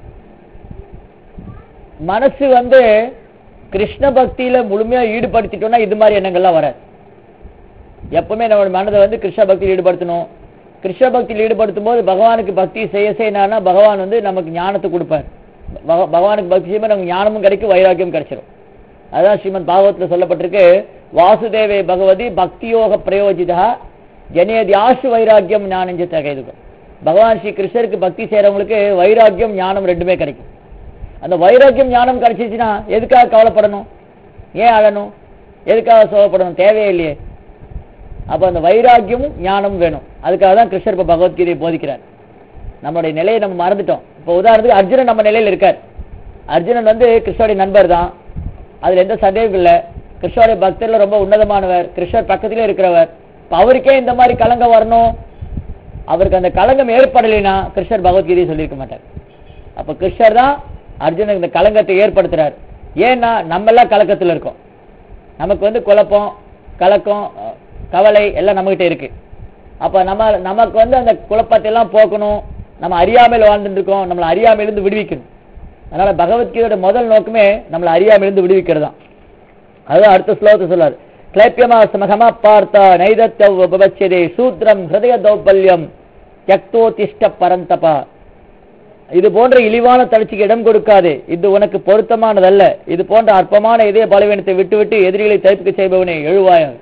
மனசு வந்து கிருஷ்ண பக்தியில முழுமையா ஈடுபடுத்திட்டோம்னா இது மாதிரி எண்ணங்கள்லாம் வராது எப்பவுமே நம்மளோட மனதை வந்து கிருஷ்ண பக்தியில் ஈடுபடுத்தணும் கிருஷ்ண பக்தியில் ஈடுபடுத்தும் போது பகவானுக்கு பக்தி செய்ய செய்யணும்னா பகவான் வந்து நமக்கு ஞானத்தை கொடுப்பார் பக- பகவானுக்கு பக்தி செய்யும்போது நமக்கு ஞானமும் கிடைக்கும் வைராக்கியம் கிடைச்சிடும் அதான் ஸ்ரீமத் பாகவத்துல சொல்லப்பட்டிருக்கு வாசுதேவே பகவதி பக்தியோக பிரயோஜிதா ஜனேதியாசு வைராக்கியம் ஞானஞ்ச தகைதுகம் பகவான் ஸ்ரீ கிருஷ்ணருக்கு பக்தி செய்யறவங்களுக்கு வைராக்கியம் ஞானம் ரெண்டுமே கிடைக்கும் அந்த வைராக்கியம் ஞானம் கிடைச்சிச்சுன்னா எதுக்காக கவலைப்படணும் ஏன் அழணும் எதுக்காக சோகப்படணும் தேவையே இல்லையே அப்ப அந்த வைராக்கியமும் ஞானமும் வேணும் அதுக்காக தான் கிருஷ்ணர் இப்ப பகவத்கீதையை போதிக்கிறார் நம்மளுடைய நிலையை நம்ம மறந்துட்டோம் இப்போ உதாரணத்துக்கு அர்ஜுனன் நம்ம நிலையில இருக்கார் அர்ஜுனன் வந்து கிருஷ்ணருடைய நண்பர் தான் அதுல எந்த சந்தேகம் இல்லை கிருஷ்ணருடைய பக்தர்ல ரொம்ப உன்னதமானவர் கிருஷ்ணர் பக்கத்திலே இருக்கிறவர் இப்ப அவருக்கே இந்த மாதிரி கலங்கம் வரணும் அவருக்கு அந்த கலங்கம் ஏற்படலைன்னா கிருஷ்ணர் பகவத்கீதையை சொல்லியிருக்க மாட்டார் அப்ப கிருஷ்ணர் தான் அர்ஜுனுக்கு இந்த கலங்கத்தை ஏற்படுத்துறார் ஏன்னா நம்ம எல்லாம் கலக்கத்துல இருக்கோம் நமக்கு வந்து குழப்பம் கலக்கம் அஹ், கவலை எல்லாம் நம்மகிட்ட இருக்கு அப்ப நம்ம நமக்கு வந்து அந்த குழப்பத்தை எல்லாம் போக்கணும் நம்ம அறியாமையில் வாழ்ந்துட்டு இருக்கோம் நம்மளை அறியாமையிலிருந்து விடுவிக்கணும் அதனால பகவத்கீதையோட முதல் நோக்கமே நம்மளை அறியாமையிலிருந்து விடுவிக்கிறது தான் அதுதான் அடுத்த ஸ்லோகத்தை சொல்லார் கிளைப்பியமா சமகமா பார்த்தா நைதத்தவ் உபபட்சதே சூத்ரம் ஹிருதய தௌபல்யம் திஷ்ட பரந்தபா இது போன்ற இழிவான தளர்ச்சிக்கு இடம் கொடுக்காதே இது உனக்கு பொருத்தமானதல்ல இது போன்ற அற்பமான இதய பலவீனத்தை விட்டுவிட்டு எதிரிகளை தவிர்க்க செய்பவனே எழுவாயம்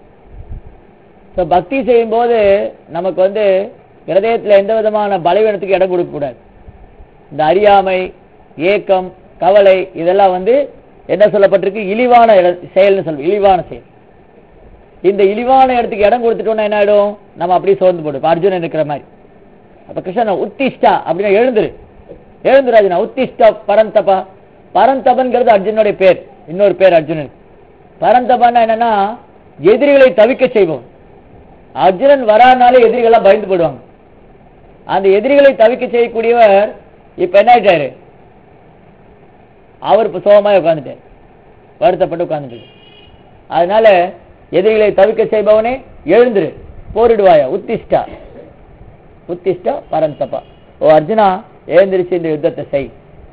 So, பக்தி செய்யும்போது நமக்கு வந்து இருதயத்துல எந்த விதமான பலவீனத்துக்கு இடம் கொடுக்க கூடாது இந்த அறியாமை ஏக்கம் கவலை இதெல்லாம் வந்து என்ன சொல்லப்பட்டிருக்கு இழிவான இட- செயல்னு சொல்லுவோம் இழிவான செயல் இந்த இழிவான இடத்துக்கு இடம் கொடுத்துட்டோம்னா என்ன ஆயிடும் நம்ம அப்படியே சோர்ந்து போடும் இப்ப அர்ஜுனன் இருக்கிற மாதிரி அப்ப கிருஷ்ணன் உத்திஷ்டா அப்படின்னா எழுந்துரு எழுந்துரு அர்ஜுனா உத்திஷ்டா பரந்தபா பரந்தபன்கிறது அர்ஜுனுடைய பேர் இன்னொரு பேர் அர்ஜுனன் பரந்தபான்னா என்னன்னா எதிரிகளை தவிக்க செய்வோம் அர்ஜுனன் வரானாலே எதிரிகள்லாம் பயந்து போடுவாங்க அந்த எதிரிகளை தவிக்க செய்யக்கூடியவர் இப்ப என்ன ஆயிட்டாரு அவர் இப்ப சோகமாய் உட்கார்ந்துட்டார் வருத்தப்பட்டு உட்கார்ந்துட்டு அதனால எதிரிகளை தவிக்க செய்பவனே எழுந்துரு போரிடுவாயா உத்திஷ்டா உத்திஷ்டா பரந்தபா ஓ அர்ஜுனா எழுந்திருச்சு இந்த யுத்தத்தை செய்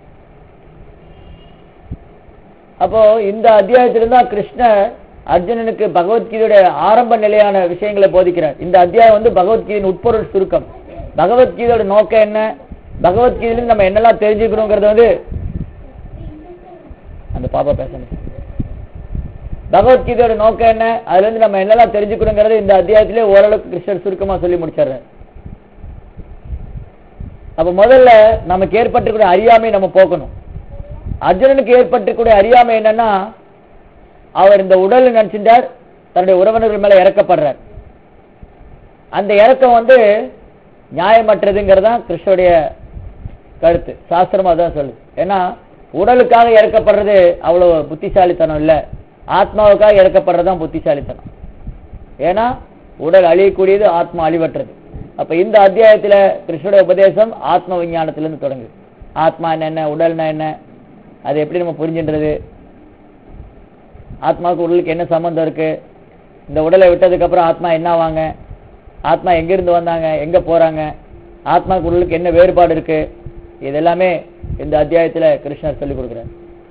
அப்போ இந்த அத்தியாயத்திலிருந்து தான் கிருஷ்ணர் அர்ஜுனனுக்கு பகவத்கீதையோட ஆரம்ப நிலையான விஷயங்களை போதிக்கிறார் இந்த அத்தியாயம் வந்து பகவத்கீதையின் உட்பொருள் சுருக்கம் பகவத்கீதையோட நோக்கம் என்ன பகவத்கீதையிலிருந்து நம்ம என்னெல்லாம் தெரிஞ்சுக்கணுங்கிறது வந்து அந்த பாப்பா பேசணும் பகவத்கீதையோட நோக்கம் என்ன அதுல இருந்து நம்ம என்னெல்லாம் தெரிஞ்சுக்கணுங்கிறது இந்த அத்தியாயத்திலே ஓரளவுக்கு கிருஷ்ணர் சுருக்கமா சொல்லி முடிச்சிடுறாரு அப்ப முதல்ல நமக்கு ஏற்பட்டிருக்கிற அறியாமை நம்ம போக்கணும் அர்ஜுனனுக்கு ஏற்பட்டிருக்கூடிய அறியாமை என்னன்னா அவர் இந்த உடல் நினைச்சிட்டார் தன்னுடைய உறவினர்கள் மேல இறக்கப்படுறார் அந்த இறக்கம் வந்து நியாயமற்றதுங்கிறது தான் கிருஷ்ணனுடைய கருத்து சாஸ்திரம் அதான் சொல்லுது ஏன்னா உடலுக்காக இறக்கப்படுறது அவ்வளவு புத்திசாலித்தனம் இல்ல ஆத்மாவுக்காக இறக்கப்படுறது தான் புத்திசாலித்தனம் ஏன்னா உடல் அழியக்கூடியது ஆத்மா அழிவற்றது அப்ப இந்த அத்தியாயத்துல கிருஷ்ணனுடைய உபதேசம் ஆத்ம விஞ்ஞானத்திலிருந்து தொடங்குது ஆத்மா என்ன உடல்னா என்ன அது எப்படி நம்ம புரிஞ்சுன்றது ஆத்மாவுக்கு உடலுக்கு என்ன சம்பந்தம் இருக்கு இந்த உடலை விட்டதுக்கு அப்புறம் ஆத்மா என்ன ஆவாங்க ஆத்மா எங்க இருந்து வந்தாங்க எங்க போறாங்க ஆத்மாவுக்கு உடலுக்கு என்ன வேறுபாடு இருக்கு இது எல்லாமே இந்த அத்தியாயத்துல கிருஷ்ணர் சொல்லி கொடுக்குறார்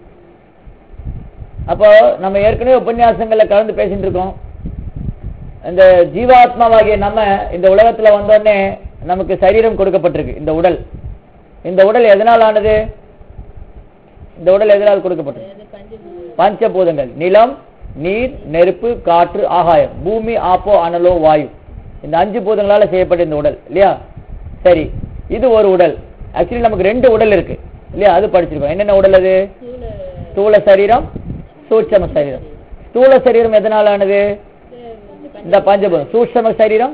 அப்போ நம்ம ஏற்கனவே உபன்யாசங்கள்ல கலந்து பேசிட்டு இருக்கோம் இந்த ஜீவாத்மாவாகிய நம்ம இந்த உலகத்துல வந்தோடனே நமக்கு சரீரம் கொடுக்கப்பட்டிருக்கு இந்த உடல் இந்த உடல் எதனால் ஆனது இந்த உடல் எதனால் கொடுக்கப்பட்டிருக்கு பஞ்சபூதங்கள் நிலம் நீர் நெருப்பு காற்று ஆகாயம் பூமி ஆப்போ அனலோ வாயு இந்த அஞ்சு பூதங்களால செய்யப்பட்ட இந்த உடல் இல்லையா சரி இது ஒரு உடல் ஆக்சுவலி நமக்கு ரெண்டு உடல் இருக்கு இல்லையா அது படிச்சிருக்கோம் என்னென்ன உடல் அது ஸ்தூல சரீரம் சூட்சம சரீரம் ஸ்தூல சரீரம் எதனால் ஆனது இந்த பஞ்சபூதம் சூட்சம சரீரம்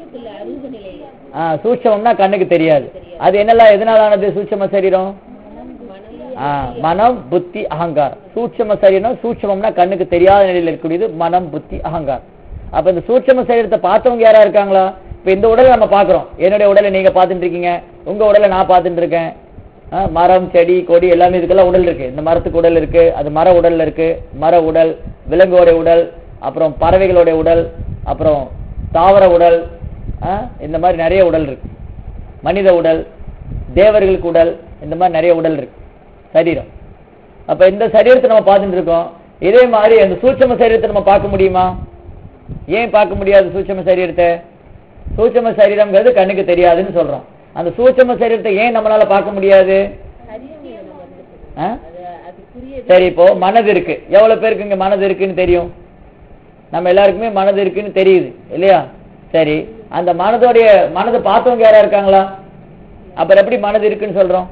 ஆ சூட்சமம்னா கண்ணுக்கு தெரியாது அது என்னெல்லாம் எதனால் ஆனது சூட்சம சரீரம் ஆ, மனம் புத்தி அகங்காரம் சூட்சம சரீரம் சூட்சமம்னா கண்ணுக்கு தெரியாத நிலையில் இருக்கக்கூடியது மனம் புத்தி அகங்காரம் அப்ப இந்த சூட்சம சரீரத்தை பார்த்தவங்க யாரா இருக்காங்களா இப்ப இந்த உடலை நம்ம பாக்குறோம் என்னுடைய உடலை நீங்க பார்த்துட்டு இருக்கீங்க உங்க உடலை நான் பார்த்துட்டு இருக்கேன் ஆ, மரம் செடி கொடி எல்லாமே இதுக்கெல்லாம் உடல் இருக்கு இந்த மரத்துக்கு உடல் இருக்கு அது மர உடல்ல இருக்கு மர உடல் விலங்குடைய உடல் அப்புறம் பறவைகளுடைய உடல் அப்புறம் தாவர உடல் ஆ, இந்த மாதிரி நிறைய உடல் இருக்கு மனித உடல் தேவர்களுக்கு உடல் இந்த மாதிரி நிறைய உடல் இருக்கு சரீரம் அப்ப இந்த சரீரத்தை நம்ம பார்த்துட்டு இருக்கோம் இதே மாதிரி அந்த சூட்சம சரீரத்தை நம்ம பார்க்க முடியுமா ஏன் பார்க்க முடியாது சூட்சம சரீரத்தை சூட்சம சரீரம்ங்கிறது கண்ணுக்கு தெரியாதுன்னு சொல்றோம் அந்த சூட்சம சரீரத்தை ஏன் நம்மளால பார்க்க முடியாது ஆ? சரி இப்போ மனது இருக்கு எவ்வளவு பேருக்கு இங்க மனது இருக்குன்னு தெரியும் நம்ம எல்லாருக்குமே மனது இருக்குன்னு தெரியுது இல்லையா சரி அந்த மனதோடைய மனதை பார்த்தவங்க யாரா இருக்காங்களா அப்புறம் எப்படி மனது இருக்குன்னு சொல்றோம்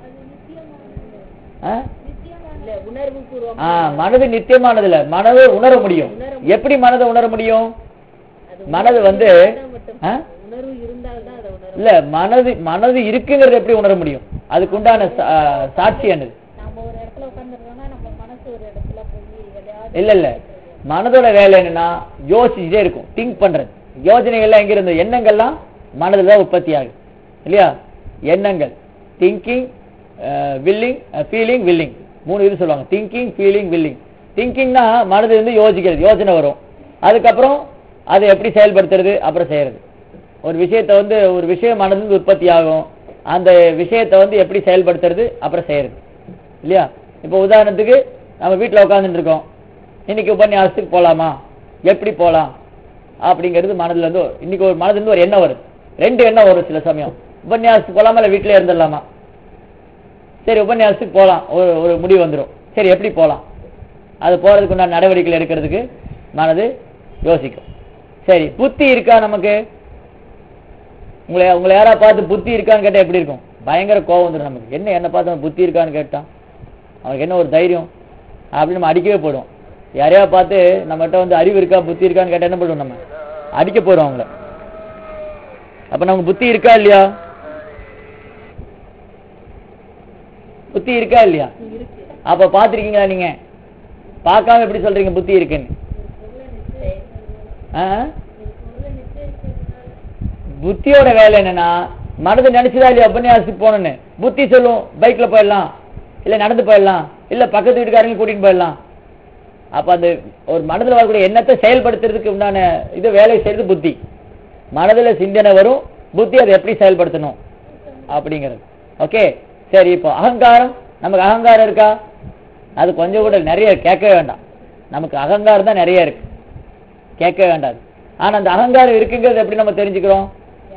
ஆ? உணர்வு பூர்வம் ஆ, மனது நித்தியமானது இல்ல மனதை உணர முடியும் எப்படி மனதை உணர முடியும் மனது வந்து ஆ? உணர்வு இருந்தால்தான் அதை உணர இல்ல மனது மனது இருக்குங்கிறது எப்படி உணர முடியும் அதுக்கு உண்டான சா- சாட்சி என்னது நம்ம ஒரு இடத்துல உட்காந்துருக்கோம்னா நம்ம மனசு ஒரு இடத்துல போய் எதையாவது இல்ல இல்ல மனதோட வேலை என்னன்னா யோசிச்சுட்டே இருக்கும் திங்க் பண்றது யோசனைகள்லாம் எங்க இருந்து எண்ணங்கள்லாம் மனதுல தான் உற்பத்தி ஆகுது இல்லையா எண்ணங்கள் திங்கிங் வில்லிங் ஃபீலிங் வில்லிங் மூணு இது சொல்லுவாங்க திங்கிங் ஃபீலிங் வில்லிங் திங்கிங்னா மனது வந்து யோசிக்கிறது யோசனை வரும் அதுக்கப்புறம் அதை எப்படி செயல்படுத்துறது அப்புறம் செய்யறது ஒரு விஷயத்தை வந்து ஒரு விஷயம் மனதிலிருந்து உற்பத்தி ஆகும் அந்த விஷயத்தை வந்து எப்படி செயல்படுத்துறது அப்புறம் செய்யறது இல்லையா இப்போ உதாரணத்துக்கு நம்ம வீட்டில் உட்காந்துட்டு இருக்கோம் இன்னைக்கு உபன்யாசத்துக்கு போலாமா எப்படி போலாம் அப்படிங்கிறது மனதுல இருந்து ஒரு- இன்னைக்கு ஒரு மனதுல இருந்து ஒரு எண்ணம் வருது ரெண்டு எண்ணம் வரும் சில சமயம் உபன்யாசத்துக்கு போலாமா இல்ல வீட்டிலே இருந்துடலாமா சரி உபன்யாசத்துக்கு போலாம் ஒரு ஒரு முடிவு வந்துரும் சரி எப்படி போலாம் அது போறதுக்கு உண்டான நடவடிக்கைகள் எடுக்கிறதுக்கு மனது யோசிக்கும் சரி புத்தி இருக்கா நமக்கு உங்களை உங்களை யாரா பார்த்து புத்தி இருக்கான்னு கேட்டா எப்படி இருக்கும் பயங்கர கோவம் வந்துடும் நமக்கு என்ன என்ன பார்த்து அவன் புத்தி இருக்கான்னு கேட்டான் அவனுக்கு என்ன ஒரு தைரியம் அப்படின்னு நம்ம அடிக்கவே போடுவோம் யாரையா பார்த்து நம்மகிட்ட வந்து அறிவு இருக்கா புத்தி இருக்கான்னு கேட்டா என்ன பண்ணுவோம் நம்ம அடிக்க போறோம் அவங்கள அப்ப நமக்கு புத்தி இருக்கா இல்லையா புத்தி இருக்கா இல்லையா அப்ப பாத்திருக்கீங்களா நீங்க பார்க்காம எப்படி சொல்றீங்க புத்தி இருக்குன்னு ஆ? புத்தியோட வேலை என்னன்னா மனது நினைச்சதா இல்லையா உபன்யாசத்துக்கு போகணும்னு புத்தி சொல்லும் பைக்ல போயிடலாம் இல்ல நடந்து போயிடலாம் இல்ல பக்கத்து வீட்டுக்காரங்க கூட்டிட்டு போயிடலாம் அப்ப அந்த ஒரு மனதுல வரக்கூடிய எண்ணத்தை செயல்படுத்துறதுக்கு உண்டான இது வேலை செய்யறது புத்தி மனதுல சிந்தனை வரும் புத்தி அதை எப்படி செயல்படுத்தணும் அப்படிங்கிறது ஓகே சரி இப்போ அகங்காரம் நமக்கு அகங்காரம் இருக்கா அது கொஞ்சம் கூட நிறைய கேட்கவே வேண்டாம் நமக்கு அகங்காரம் தான் நிறைய இருக்கு கேட்க வேண்டாது ஆனா அந்த அகங்காரம் இருக்குங்கிறது எப்படி நம்ம தெரிஞ்சுக்கிறோம்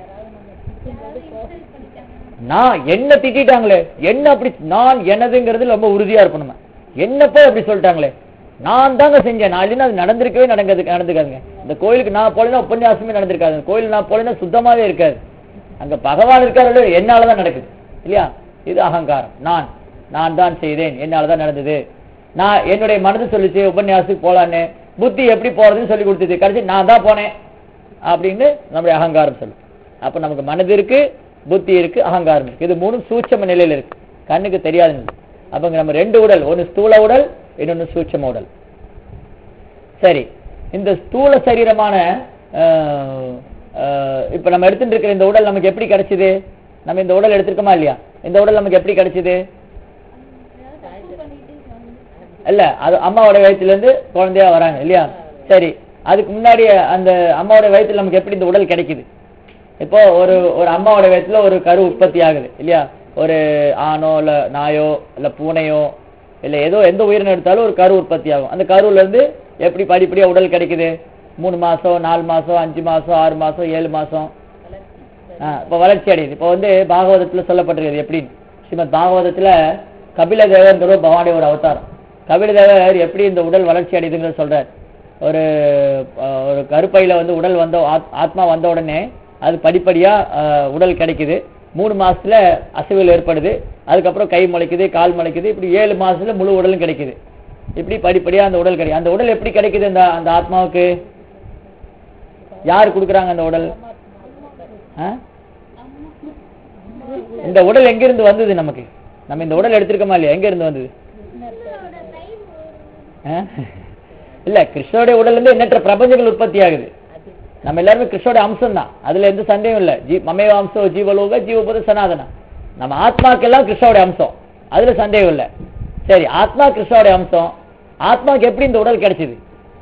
நான் என்ன திட்டாங்களே என்ன அப்படி நான் எனதுங்கிறது ரொம்ப உறுதியா இருப்போம் நம்ம என்ன போய் அப்படி சொல்லிட்டாங்களே நான் தாங்க செஞ்சேன் நான் இல்லைன்னா அது நடந்திருக்கவே நடந்தது நடந்துக்காதுங்க இந்த கோயிலுக்கு நான் போலனா உபன்யாசமே நடந்திருக்காது அந்த கோயில் நான் போலனா சுத்தமாவே இருக்காது அங்க பகவான் இருக்காரு என்னால தான் நடக்குது இல்லையா இது அகங்காரம் நான் நான் தான் செய்தேன் என்னால தான் நடந்தது நான் என்னுடைய மனது சொல்லிச்சு உபன்யாசத்துக்கு போலான்னு புத்தி எப்படி போறதுன்னு சொல்லி கொடுத்தது கடைசி நான் தான் போனேன் அப்படின்னு நம்முடைய அகங்காரம் சொல்லும் அப்ப நமக்கு மனது இருக்கு புத்தி இருக்கு அகங்காரம் இருக்கு இது மூணும் சூட்சம நிலையில இருக்கு கண்ணுக்கு தெரியாத நிலை அப்ப இங்க நம்ம ரெண்டு உடல் ஒன்னு ஸ்தூல உடல் இன்னொன்னு சூட்சம உடல் சரி இந்த ஸ்தூல சரீரமான அஹ், அஹ், இப்ப நம்ம எடுத்துட்டு இருக்கிற இந்த உடல் நமக்கு எப்படி கிடைச்சது நம்ம இந்த உடல் எடுத்திருக்கோமா இல்லையா இந்த உடல் நமக்கு எப்படி கிடைச்சது தப்பு பண்ணிட்டு வந்து- இல்ல அது அம்மாவோட வயித்துல இருந்து குழந்தையா வராங்க இல்லையா சரி அதுக்கு முன்னாடி அந்த அம்மாவோட வயித்துல நமக்கு எப்படி இந்த உடல் கிடைக்குது இப்போ ஒரு ஒரு அம்மாவோட வயித்துல ஒரு கரு உற்பத்தி ஆகுது இல்லையா ஒரு ஆணோ இல்ல நாயோ இல்ல பூனையோ இல்ல ஏதோ எந்த உயிரினம் எடுத்தாலும் ஒரு கரு உற்பத்தி ஆகும் அந்த கருவுல இருந்து எப்படி படிப்படியா உடல் கிடைக்குது மூணு மாசம் நாலு மாசம் அஞ்சு மாசம் ஆறு மாசம் ஏழு மாசம் ஆ, இப்ப வளர்ச்சி அடையுது இப்போ வந்து பாகவதத்துல சொல்லப்பட்டிருக்குது எப்படின்னு ஸ்ரீமத் பாகவதத்துல கபில தேவர்ங்கிற பவானி ஒரு அவதாரம் கபில தேவர் எப்படி இந்த உடல் வளர்ச்சி அடையுதுங்கிறத சொல்றார் ஒரு அஹ், ஒரு கருப்பையில வந்து உடல் வந்த ஆத்- ஆத்மா வந்த உடனே அது படிப்படியா அஹ், உடல் கிடைக்குது மூணு மாசத்துல அசைவுகள் ஏற்படுது அதுக்கப்புறம் கை முளைக்குது கால் முளைக்குது இப்படி ஏழு மாசத்துல முழு உடலும் கிடைக்குது இப்படி படிப்படியா அந்த உடல் கிடைக்கும் அந்த உடல் எப்படி கிடைக்குது அந்த அந்த ஆத்மாவுக்கு யார் கொடுக்குறாங்க அந்த உடல் ஆ? இந்த உடல் எங்க இருந்து வந்தது நமக்கு நம்ம இந்த உடல் எடுத்திருக்கோமா இல்லையா எங்க இருந்து வந்தது ஆ? இல்ல கிருஷ்ணனுடைய உடல்ல இருந்து எண்ணற்ற பிரபஞ்சங்கள் உற்பத்தி ஆகுது நம்ம எல்லாருமே கிருஷ்ணனுடைய அம்சம் தான் அதுல எந்த சந்தேகம் இல்ல ஜீ மமேவ அம்சம் ஜீவலோக ஜீவபத சனாதனா நம்ம ஆத்மாக்கெல்லாம் கிருஷ்ணனுடைய அம்சம் அதுல சந்தேகம் இல்ல சரி ஆத்மா கிருஷ்ணனுடைய அம்சம் ஆத்மாக்கு எப்படி இந்த உடல் கிடைச்சது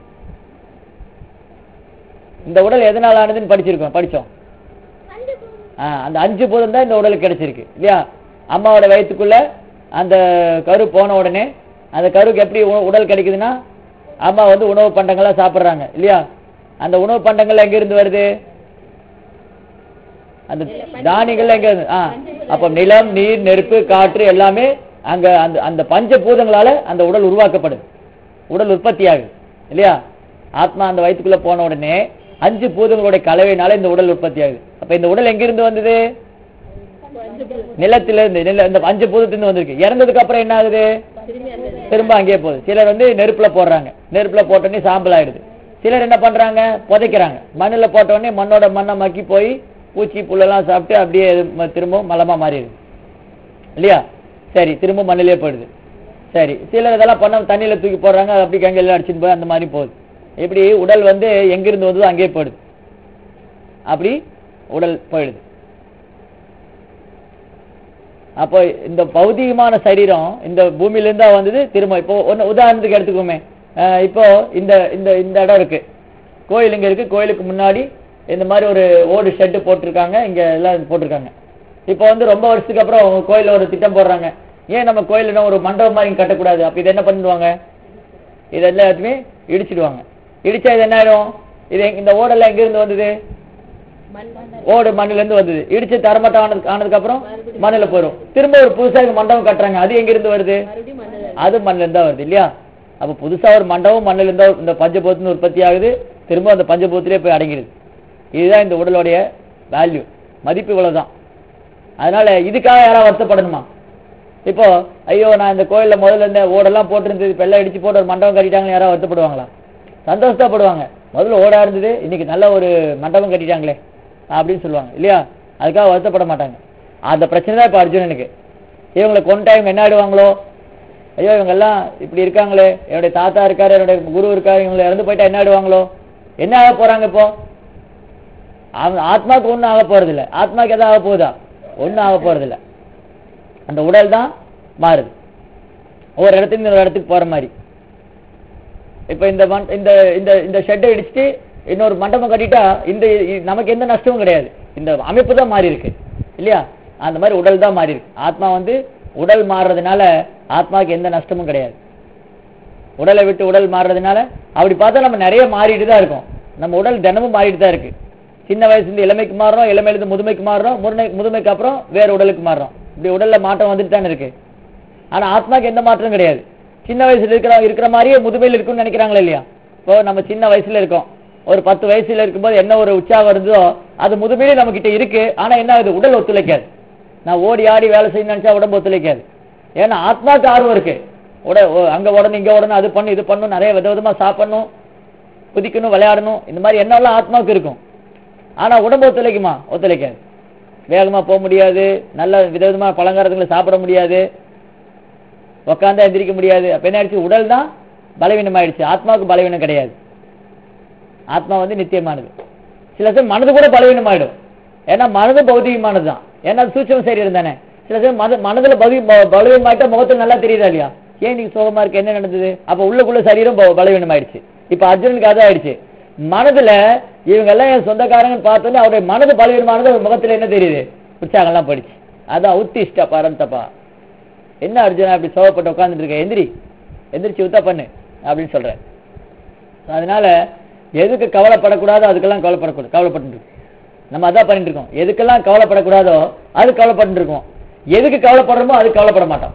இந்த உடல் எதனால ஆனதுன்னு படிச்சிருக்கோம் படிச்சோம் ஆ, அந்த அஞ்சு பூதம் தான் இந்த உடலுக்கு கிடைச்சிருக்கு இல்லையா அம்மாவோட வயித்துக்குள்ள அந்த கரு போன உடனே அந்த கருக்கு எப்படி உ- உடல் கிடைக்குதுன்னா அம்மா வந்து உணவு பண்டங்களா சாப்பிடுறாங்க இல்லையா அந்த உணவு பண்டங்கள் எங்க இருந்து வருது அந்த தானியங்கள் எங்க இருந்து ஆ அப்ப நிலம் நீர் நெருப்பு காற்று எல்லாமே அங்க அந்த அந்த பஞ்ச பூதங்களால அந்த உடல் உருவாக்கப்படுது உடல் உற்பத்தி ஆகுது இல்லையா ஆத்மா அந்த வயித்துக்குள்ள போன உடனே அஞ்சு பூதங்களுடைய கலவையினால இந்த உடல் உற்பத்தி ஆகுது அப்ப இந்த உடல் எங்க இருந்து வந்தது நிலத்தில இருந்து நில இந்த அஞ்சு பூதத்திலிருந்து வந்திருக்கு இறந்ததுக்கு அப்புறம் என்ன ஆகுது திரும்ப அங்கேயே போகுது சிலர் வந்து நெருப்புல போடுறாங்க நெருப்புல போட்டோடனே சாம்பல் ஆயிடுது சிலர் என்ன பண்றாங்க புதைக்கிறாங்க மண்ணுல போட்ட உடனே மண்ணோட மண்ணை மக்கி போய் பூச்சி புல்லெல்லாம் சாப்பிட்டு அப்படியே ம- திரும்பவும் மலமா மாறிடுது இல்லையா சரி திரும்ப மண்ணிலே போயிடுது சரி சிலர் இதெல்லாம் பண்ண தண்ணியில தூக்கி போடுறாங்க அது அப்படி கங்கையில அடிச்சுட்டு போய் அந்த மாதிரி போகுது இப்படி உடல் வந்து எங்கிருந்து வந்ததோ அங்கேயே போயிடுது அப்படி உடல் போயிடுது அப்போ இந்த பௌதிகமான சரீரம் இந்த பூமியில இருந்தா வந்தது திரும்ப இப்போ ஒன்னு உதாரணத்துக்கு எடுத்துக்கோமே அஹ் இப்போ இந்த இந்த இந்த இடம் இருக்கு கோயில் இங்க இருக்கு கோயிலுக்கு முன்னாடி இந்த மாதிரி ஒரு ஓடு ஷெட்டு போட்டிருக்காங்க இங்க எல்லாம் போட்டிருக்காங்க இப்போ வந்து ரொம்ப வருஷத்துக்கு அப்புறம் கோயில்ல ஒரு திட்டம் போடுறாங்க ஏன் நம்ம கோயில்ல இன்னும் ஒரு மண்டபம் மாதிரி இங்க கட்டக்கூடாது அப்ப இது என்ன பண்ணிடுவாங்க இது எல்லாத்தையுமே இடிச்சிடுவாங்க இடிச்சா இது என்ன ஆயிடும் இது எங்க- இந்த ஓடெல்லாம் எங்க இருந்து வந்தது ஓடு மண்ணுல இருந்து வந்தது இடிச்சு தரமட்டம் ஆனதுக்கு ஆனதுக்கு அப்புறம் மண்ணுல போயிடும் திரும்ப ஒரு புதுசா இங்க மண்டபம் கட்டுறாங்க அது எங்க இருந்து வருது அது மண்ணுல இருந்தா வருது இல்லையா அப்ப புதுசா ஒரு மண்டபம் மண்ணுல இருந்தா இந்த பஞ்சபூதத்துல உற்பத்தி ஆகுது திரும்ப அந்த பஞ்சபூத்திலே போய் அடங்கிடுது இதுதான் இந்த உடலுடைய வேல்யூ மதிப்பு இவ்வளவுதான் அதனால இதுக்காக யாராவது வருத்தப்படணுமா இப்போ ஐயோ நான் இந்த கோயில்ல முதல்ல இந்த ஓடெல்லாம் போட்டிருந்தது இப்ப எல்லாம் இடிச்சு போட்டு ஒரு மண்டபம் கட்டிட்டாங்க யாராவது வருத்தப்படுவாங்களா சந்தோஷப்படுவாங்க முதல்ல ஓடா இருந்தது இன்னைக்கு நல்ல ஒரு மண்டபம் கட்டிட்டாங்களே அப்படின்னு சொல்லுவாங்க இல்லையா அதுக்காக வருத்தப்பட மாட்டாங்க அந்த பிரச்சனை தான் இப்ப அர்ஜுனனுக்கு இவங்களை கொண்டா இவங்க என்ன ஆயிடுவாங்களோ ஐயோ இவங்க எல்லாம் இப்படி இருக்காங்களே என்னுடைய தாத்தா இருக்காரு என்னுடைய குரு இருக்காரு இவங்களை இறந்து போயிட்டா என்ன ஆயிடுவாங்களோ என்ன ஆக போறாங்க இப்போ அவன் ஆத்மாக்கு ஒண்ணும் ஆக போறது இல்ல ஆத்மாக்கு எதாவது ஆக போகுதா ஒண்ணும் ஆக போறது இல்ல அந்த உடல் தான் மாறுது ஒரு இடத்துல இருந்து ஒரு இடத்துக்கு போற மாதிரி இப்ப இந்த மண்- இந்த இந்த இந்த ஷெட்டை இடிச்சுட்டு இன்னொரு மண்டபம் கட்டிட்டா இந்த இ- நமக்கு எந்த நஷ்டமும் கிடையாது இந்த அமைப்பு தான் மாறி இருக்கு இல்லையா அந்த மாதிரி உடல் தான் மாறி இருக்கு ஆத்மா வந்து உடல் மாறுறதுனால ஆத்மாவுக்கு எந்த நஷ்டமும் கிடையாது உடலை விட்டு உடல் மாறுறதுனால அப்படி பார்த்தா நம்ம நிறைய மாறிட்டு தான் இருக்கோம் நம்ம உடல் தினமும் மாறிட்டு தான் இருக்கு சின்ன வயசுல இருந்து இளமைக்கு மாறுறோம் இளமையில இருந்து முதுமைக்கு மாறுறோம் முதுமை முதுமைக்கு அப்புறம் வேற உடலுக்கு மாறுறோம் இப்படி உடல்ல மாற்றம் வந்துட்டு தானே இருக்கு ஆனா ஆத்மாக்கு எந்த மாற்றமும் கிடையாது சின்ன வயசுல இருக்கிற இருக்கிற மாதிரியே முதுமையில் இருக்கும்னு நினைக்கிறாங்களா இல்லையா இப்போ நம்ம சின்ன வயசுல இருக்கோம் ஒரு பத்து வயசுல இருக்கும்போது என்ன ஒரு உற்சாகம் இருந்ததோ அது முதுமையிலே நம்ம கிட்ட இருக்கு ஆனா என்ன ஆகுது உடல் ஒத்துழைக்காது நான் ஓடி ஆடி வேலை செய்யணும்னு நினைச்சா உடம்பு ஒத்துழைக்காது ஏன்னா ஆத்மாக்கு ஆர்வம் இருக்கு உட ஓ- அங்க ஓடணும் இங்க ஓடணும் அது பண்ணணும் இது பண்ணணும் நிறைய விதவிதமா சாப்பிடணும் குதிக்கணும் விளையாடணும் இந்த மாதிரி எண்ணம்லாம் ஆத்மாவுக்கு இருக்கும் ஆனா உடம்பு ஒத்துழைக்குமா ஒத்துழைக்காது வேகமா போக முடியாது நல்ல விதவிதமா பழங்காரத்துங்களை சாப்பிட முடியாது உட்காந்தா எந்திரிக்க முடியாது அப்ப என்ன ஆயிடுச்சு உடல் தான் பலவீனம் ஆயிடுச்சு ஆத்மாவுக்கு பலவீனம் கிடையாது ஆத்மா வந்து நித்தியமானது சில சமயம் மனது கூட பலவீனம் ஆயிடும் ஏன்னா மனது பௌதிகமானது தான் ஏன்னா அது சூட்சம் சரீரம் தானே சில சமயம் மத மனதுல பவி ப- பலவீனமாயிட்டா முகத்துல நல்லா தெரியுதா இல்லையா ஏன் நீங்க சோகமா இருக்கு என்ன நடந்தது அப்ப உள்ளுக்குள்ள சரீரம் ப- பலவீனம் ஆயிடுச்சு இப்ப அர்ஜுனனுக்கு அதான் ஆயிடுச்சு மனதுல இவங்க எல்லாம் என் சொந்தக்காரங்க பார்த்தோன்னே அவருடைய மனது பலவீனமானது அவர் முகத்துல என்ன தெரியுது உற்சாகம்லாம் போயிடுச்சு அதான் உத்திஷ்ட பரந்தப்பா என்ன அர்ஜுனா அப்படி சோகப்பட்டு உட்கார்ந்துட்டு இருக்க எந்திரி எந்திரிச்சு உத்தா பண்ணு அப்படின்னு சொல்றேன் அதனால எதுக்கு கவலைப்படக்கூடாதோ அதுக்கெல்லாம் கவலைப்படக்கூடாது கவலைப்பட்டு இருக்கோம். நம்ம அதான் பண்ணிட்டு இருக்கோம் எதுக்கெல்லாம் கவலைப்படக்கூடாதோ அது கவலைப்பட்டு இருக்கோம் எதுக்கு கவலைப்படுறோமோ அதுக்கு கவலைப்பட மாட்டோம்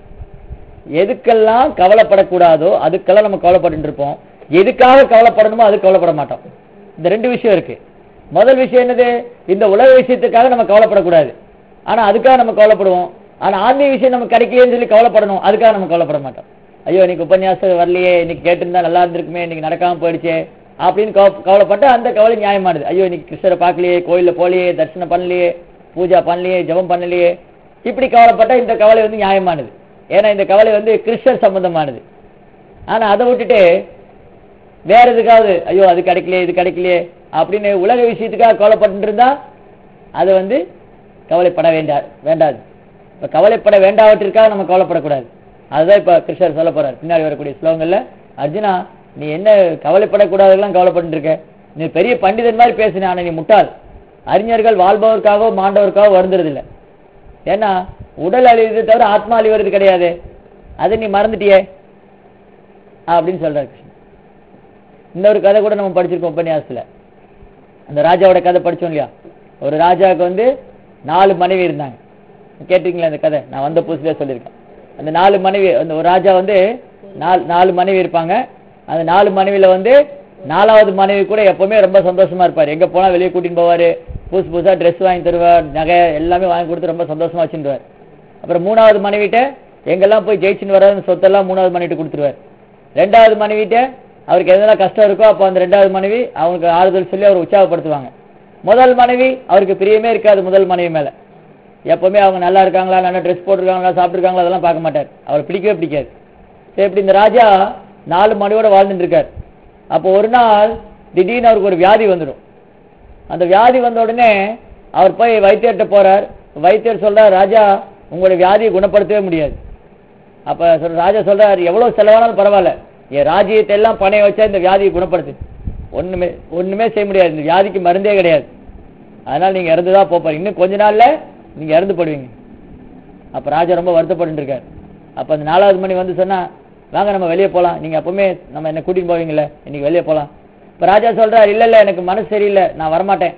எதுக்கெல்லாம் கவலைப்படக்கூடாதோ அதுக்கெல்லாம் நம்ம கவலைப்பட்டு இருப்போம் எதுக்காக கவலைப்படணுமோ அதுக்கு கவலைப்பட மாட்டோம் இந்த ரெண்டு விஷயம் இருக்கு முதல் விஷயம் என்னது இந்த உலக விஷயத்துக்காக நம்ம கவலைப்படக்கூடாது ஆனா அதுக்காக நம்ம கவலைப்படுவோம் ஆனா ஆன்மீக விஷயம் நமக்கு கிடைக்கலையேன்னு சொல்லி கவலைப்படணும் அதுக்காக நம்ம கவலைப்பட மாட்டோம் ஐயோ இன்னைக்கு உபன்யாசம் வரலையே இன்னைக்கு கேட்டிருந்தா நல்லா இருந்திருக்குமே இன்னைக்கு நடக்காம போயிடுச்சே அப்படின்னு கவ- கவலைப்பட்டா அந்த கவலை நியாயமானது ஐயோ இன்னைக்கு கிருஷ்ணரை பார்க்கலையே கோயில்ல போகலையே தரிசனம் பண்ணலையே பூஜா பண்ணலையே ஜெபம் பண்ணலையே இப்படி கவலைப்பட்டா இந்த கவலை வந்து நியாயமானது ஏன்னா இந்த கவலை வந்து கிருஷ்ணர் சம்பந்தமானது ஆனா அதை விட்டுட்டு வேற எதுக்காவது ஐயோ அது கிடைக்கலையே இது கிடைக்கலையே அப்படின்னு உலக விஷயத்துக்காக கவலைப்பட்டு இருந்தா அது வந்து கவலைப்பட வேண்டா வேண்டாது இப்ப கவலைப்பட வேண்டாவற்றிற்காக நம்ம கவலைப்படக்கூடாது அதுதான் இப்ப கிருஷ்ணர் சொல்ல போறார் பின்னாடி வரக்கூடிய ஸ்லோகங்கள்ல அர்ஜுனா நீ என்ன கவலைப்படக்கூடாதெல்லாம் கவலைப்பட்டு இருக்க நீ பெரிய பண்டிதன் மாதிரி பேசின ஆனா நீ முட்டாள் அறிஞர்கள் வாழ்பவருக்காகவோ மாண்டவருக்காகவோ வருந்துறது இல்ல ஏன்னா உடல் அழிவதை தவிர ஆத்மா அழிவது கிடையாது அதை நீ மறந்துட்டியே அப்படின்னு சொல்றாரு கிருஷ்ணன் இன்னொரு கதை கூட நம்ம படிச்சிருக்கோம் உபன்யாசத்துல அந்த ராஜாவோட கதை படிச்சோம் இல்லையா ஒரு ராஜாவுக்கு வந்து நாலு மனைவி இருந்தாங்க கேட்டீங்களா அந்த கதை நான் வந்த புதுசுல சொல்லியிருக்கேன் அந்த நாலு மனைவி அந்த ஒரு ராஜா வந்து நாலு நாலு மனைவி இருப்பாங்க அந்த நாலு மனைவியில வந்து நாலாவது மனைவி கூட எப்பவுமே ரொம்ப சந்தோஷமா இருப்பாரு எங்க போனா வெளியே கூட்டின்னு போவாரு புதுசு புதுசா ட்ரெஸ் வாங்கி தருவார் நகை எல்லாமே வாங்கி கொடுத்து ரொம்ப சந்தோஷமா வச்சுருவார் அப்புறம் மூணாவது மனைவிட்ட எங்கெல்லாம் போய் ஜெயிச்சுன்னு வர சொத்தெல்லாம் மூணாவது மனைவிட்டு கொடுத்துருவார் ரெண்டாவது மனைவிட்ட அவருக்கு எதெல்லாம் கஷ்டம் இருக்கோ அப்போ அந்த ரெண்டாவது மனைவி அவங்களுக்கு ஆறுதல் சொல்லி அவர் உற்சாகப்படுத்துவாங்க முதல் மனைவி அவருக்கு பிரியமே இருக்காது முதல் மனைவி மேல எப்பவுமே அவங்க நல்லா இருக்காங்களா நல்லா ட்ரெஸ் போட்டிருக்காங்களா சாப்பிட்டுருக்காங்களா அதெல்லாம் பார்க்க மாட்டார் அவர் பிடிக்கவே பிடிக்காது சரி இப்படி இந்த ராஜா நாலு மனைவியோட வாழ்ந்துட்டு இருக்கார் அப்போ ஒரு நாள் திடீர்னு அவருக்கு ஒரு வியாதி வந்துடும் அந்த வியாதி வந்த உடனே அவர் போய் வைத்தியர்கிட்ட போறார் வைத்தியர் சொல்றார் ராஜா உங்களுடைய வியாதியை குணப்படுத்தவே முடியாது அப்ப சொல்ற ராஜா சொல்றாரு எவ்வளவு செலவானாலும் பரவாயில்ல என் ராஜ்யத்தை எல்லாம் பணைய வச்சா இந்த வியாதியை குணப்படுத்து ஒண்ணுமே ஒண்ணுமே செய்ய முடியாது இந்த வியாதிக்கு மருந்தே கிடையாது அதனால நீங்க இறந்துதான் போப்பாரு இன்னும் கொஞ்ச நாள்ல நீங்க இறந்து போடுவீங்க அப்ப ராஜா ரொம்ப வருத்தப்பட்டு இருக்காரு அப்ப அந்த நாலாவது மணி வந்து சொன்னா வாங்க நம்ம வெளியே போலாம் நீங்க எப்பவுமே நம்ம என்ன கூட்டிட்டு போவீங்கல்ல இன்னைக்கு வெளியே போலாம் இப்ப ராஜா சொல்றாரு இல்ல இல்ல எனக்கு மனசு சரியில்லை நான் வரமாட்டேன்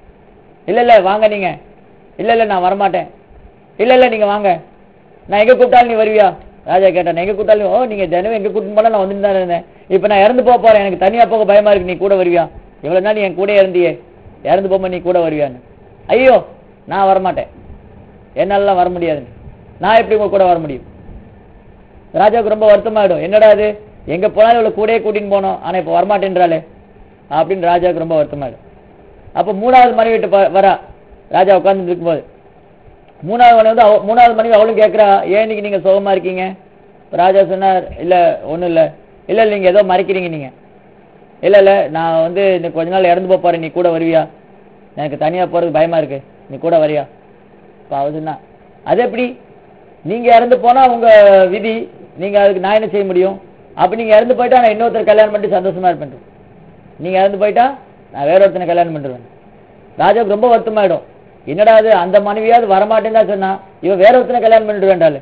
இல்ல இல்ல வாங்க நீங்க இல்ல இல்ல நான் வரமாட்டேன் இல்ல இல்ல நீங்க வாங்க நான் எங்க கூப்பிட்டாலும் நீ வருவியா ராஜா கேட்டா நான் எங்க கூப்பிட்டாலும் ஓ நீங்க தினமும் எங்க கூட்டிட்டு போனா நான் வந்துட்டு தான் இருந்தேன் இப்ப நான் இறந்து போக போறேன் எனக்கு தனியா போக பயமா இருக்கு நீ கூட வருவியா இவ்வளவு நாள் நீ என் கூட இருந்தியே இறந்து போகும்போது நீ கூட வருவியான்னு ஐயோ நான் வரமாட்டேன் என்னாலலாம் வர முடியாது நான் எப்படி உங்க கூட வர முடியும் ராஜாவுக்கு ரொம்ப வருத்தமாயிடும் என்னடா இது எங்க போனாலும் இவ்வளவு கூடயே கூட்டின்னு போனோம் ஆனா இப்ப வரமாட்டேன்றாளே அப்படின்னு ராஜாவுக்கு ரொம்ப வருத்தமாயிடும் அப்ப மூணாவது மனைவி வீட்டு ப- வரா ராஜா உட்கார்ந்து இருக்கும்போது மூணாவது மனைவி வந்து அவ- மூணாவது மனைவி அவளும் கேட்கறா ஏன் இன்னைக்கு நீங்க சுகமா இருக்கீங்க இப்ப ராஜா சொன்னார் இல்ல ஒண்ணும் இல்ல இல்ல இல்ல நீங்க ஏதோ மறைக்கிறீங்க நீங்க இல்ல இல்ல நான் வந்து இன்னும் கொஞ்ச நாள் இறந்து போப் போறேன் நீ கூட வருவியா எனக்கு தனியா போறது பயமா இருக்கு நீ கூட வரியா இப்ப அவ சொன்னா அது எப்படி நீங்க இறந்து போனா உங்க விதி நீங்க அதுக்கு நான் என்ன செய்ய முடியும் அப்ப நீங்க இறந்து போயிட்டா நான் இன்னொருத்தர் கல்யாணம் பண்ணிட்டு சந்தோஷமா இருப்பேன் நீங்க இறந்து போயிட்டா நான் வேற ஒருத்தனை கல்யாணம் பண்ணிடுவேன் ராஜாவுக்கு ரொம்ப வருத்தமாயிடும் என்னடா அது அந்த மனைவியாவது வரமாட்டேன்னு தான் சொன்னா இவன் வேற ஒருத்தனை கல்யாணம் பண்ணிட்டு வேண்டாளு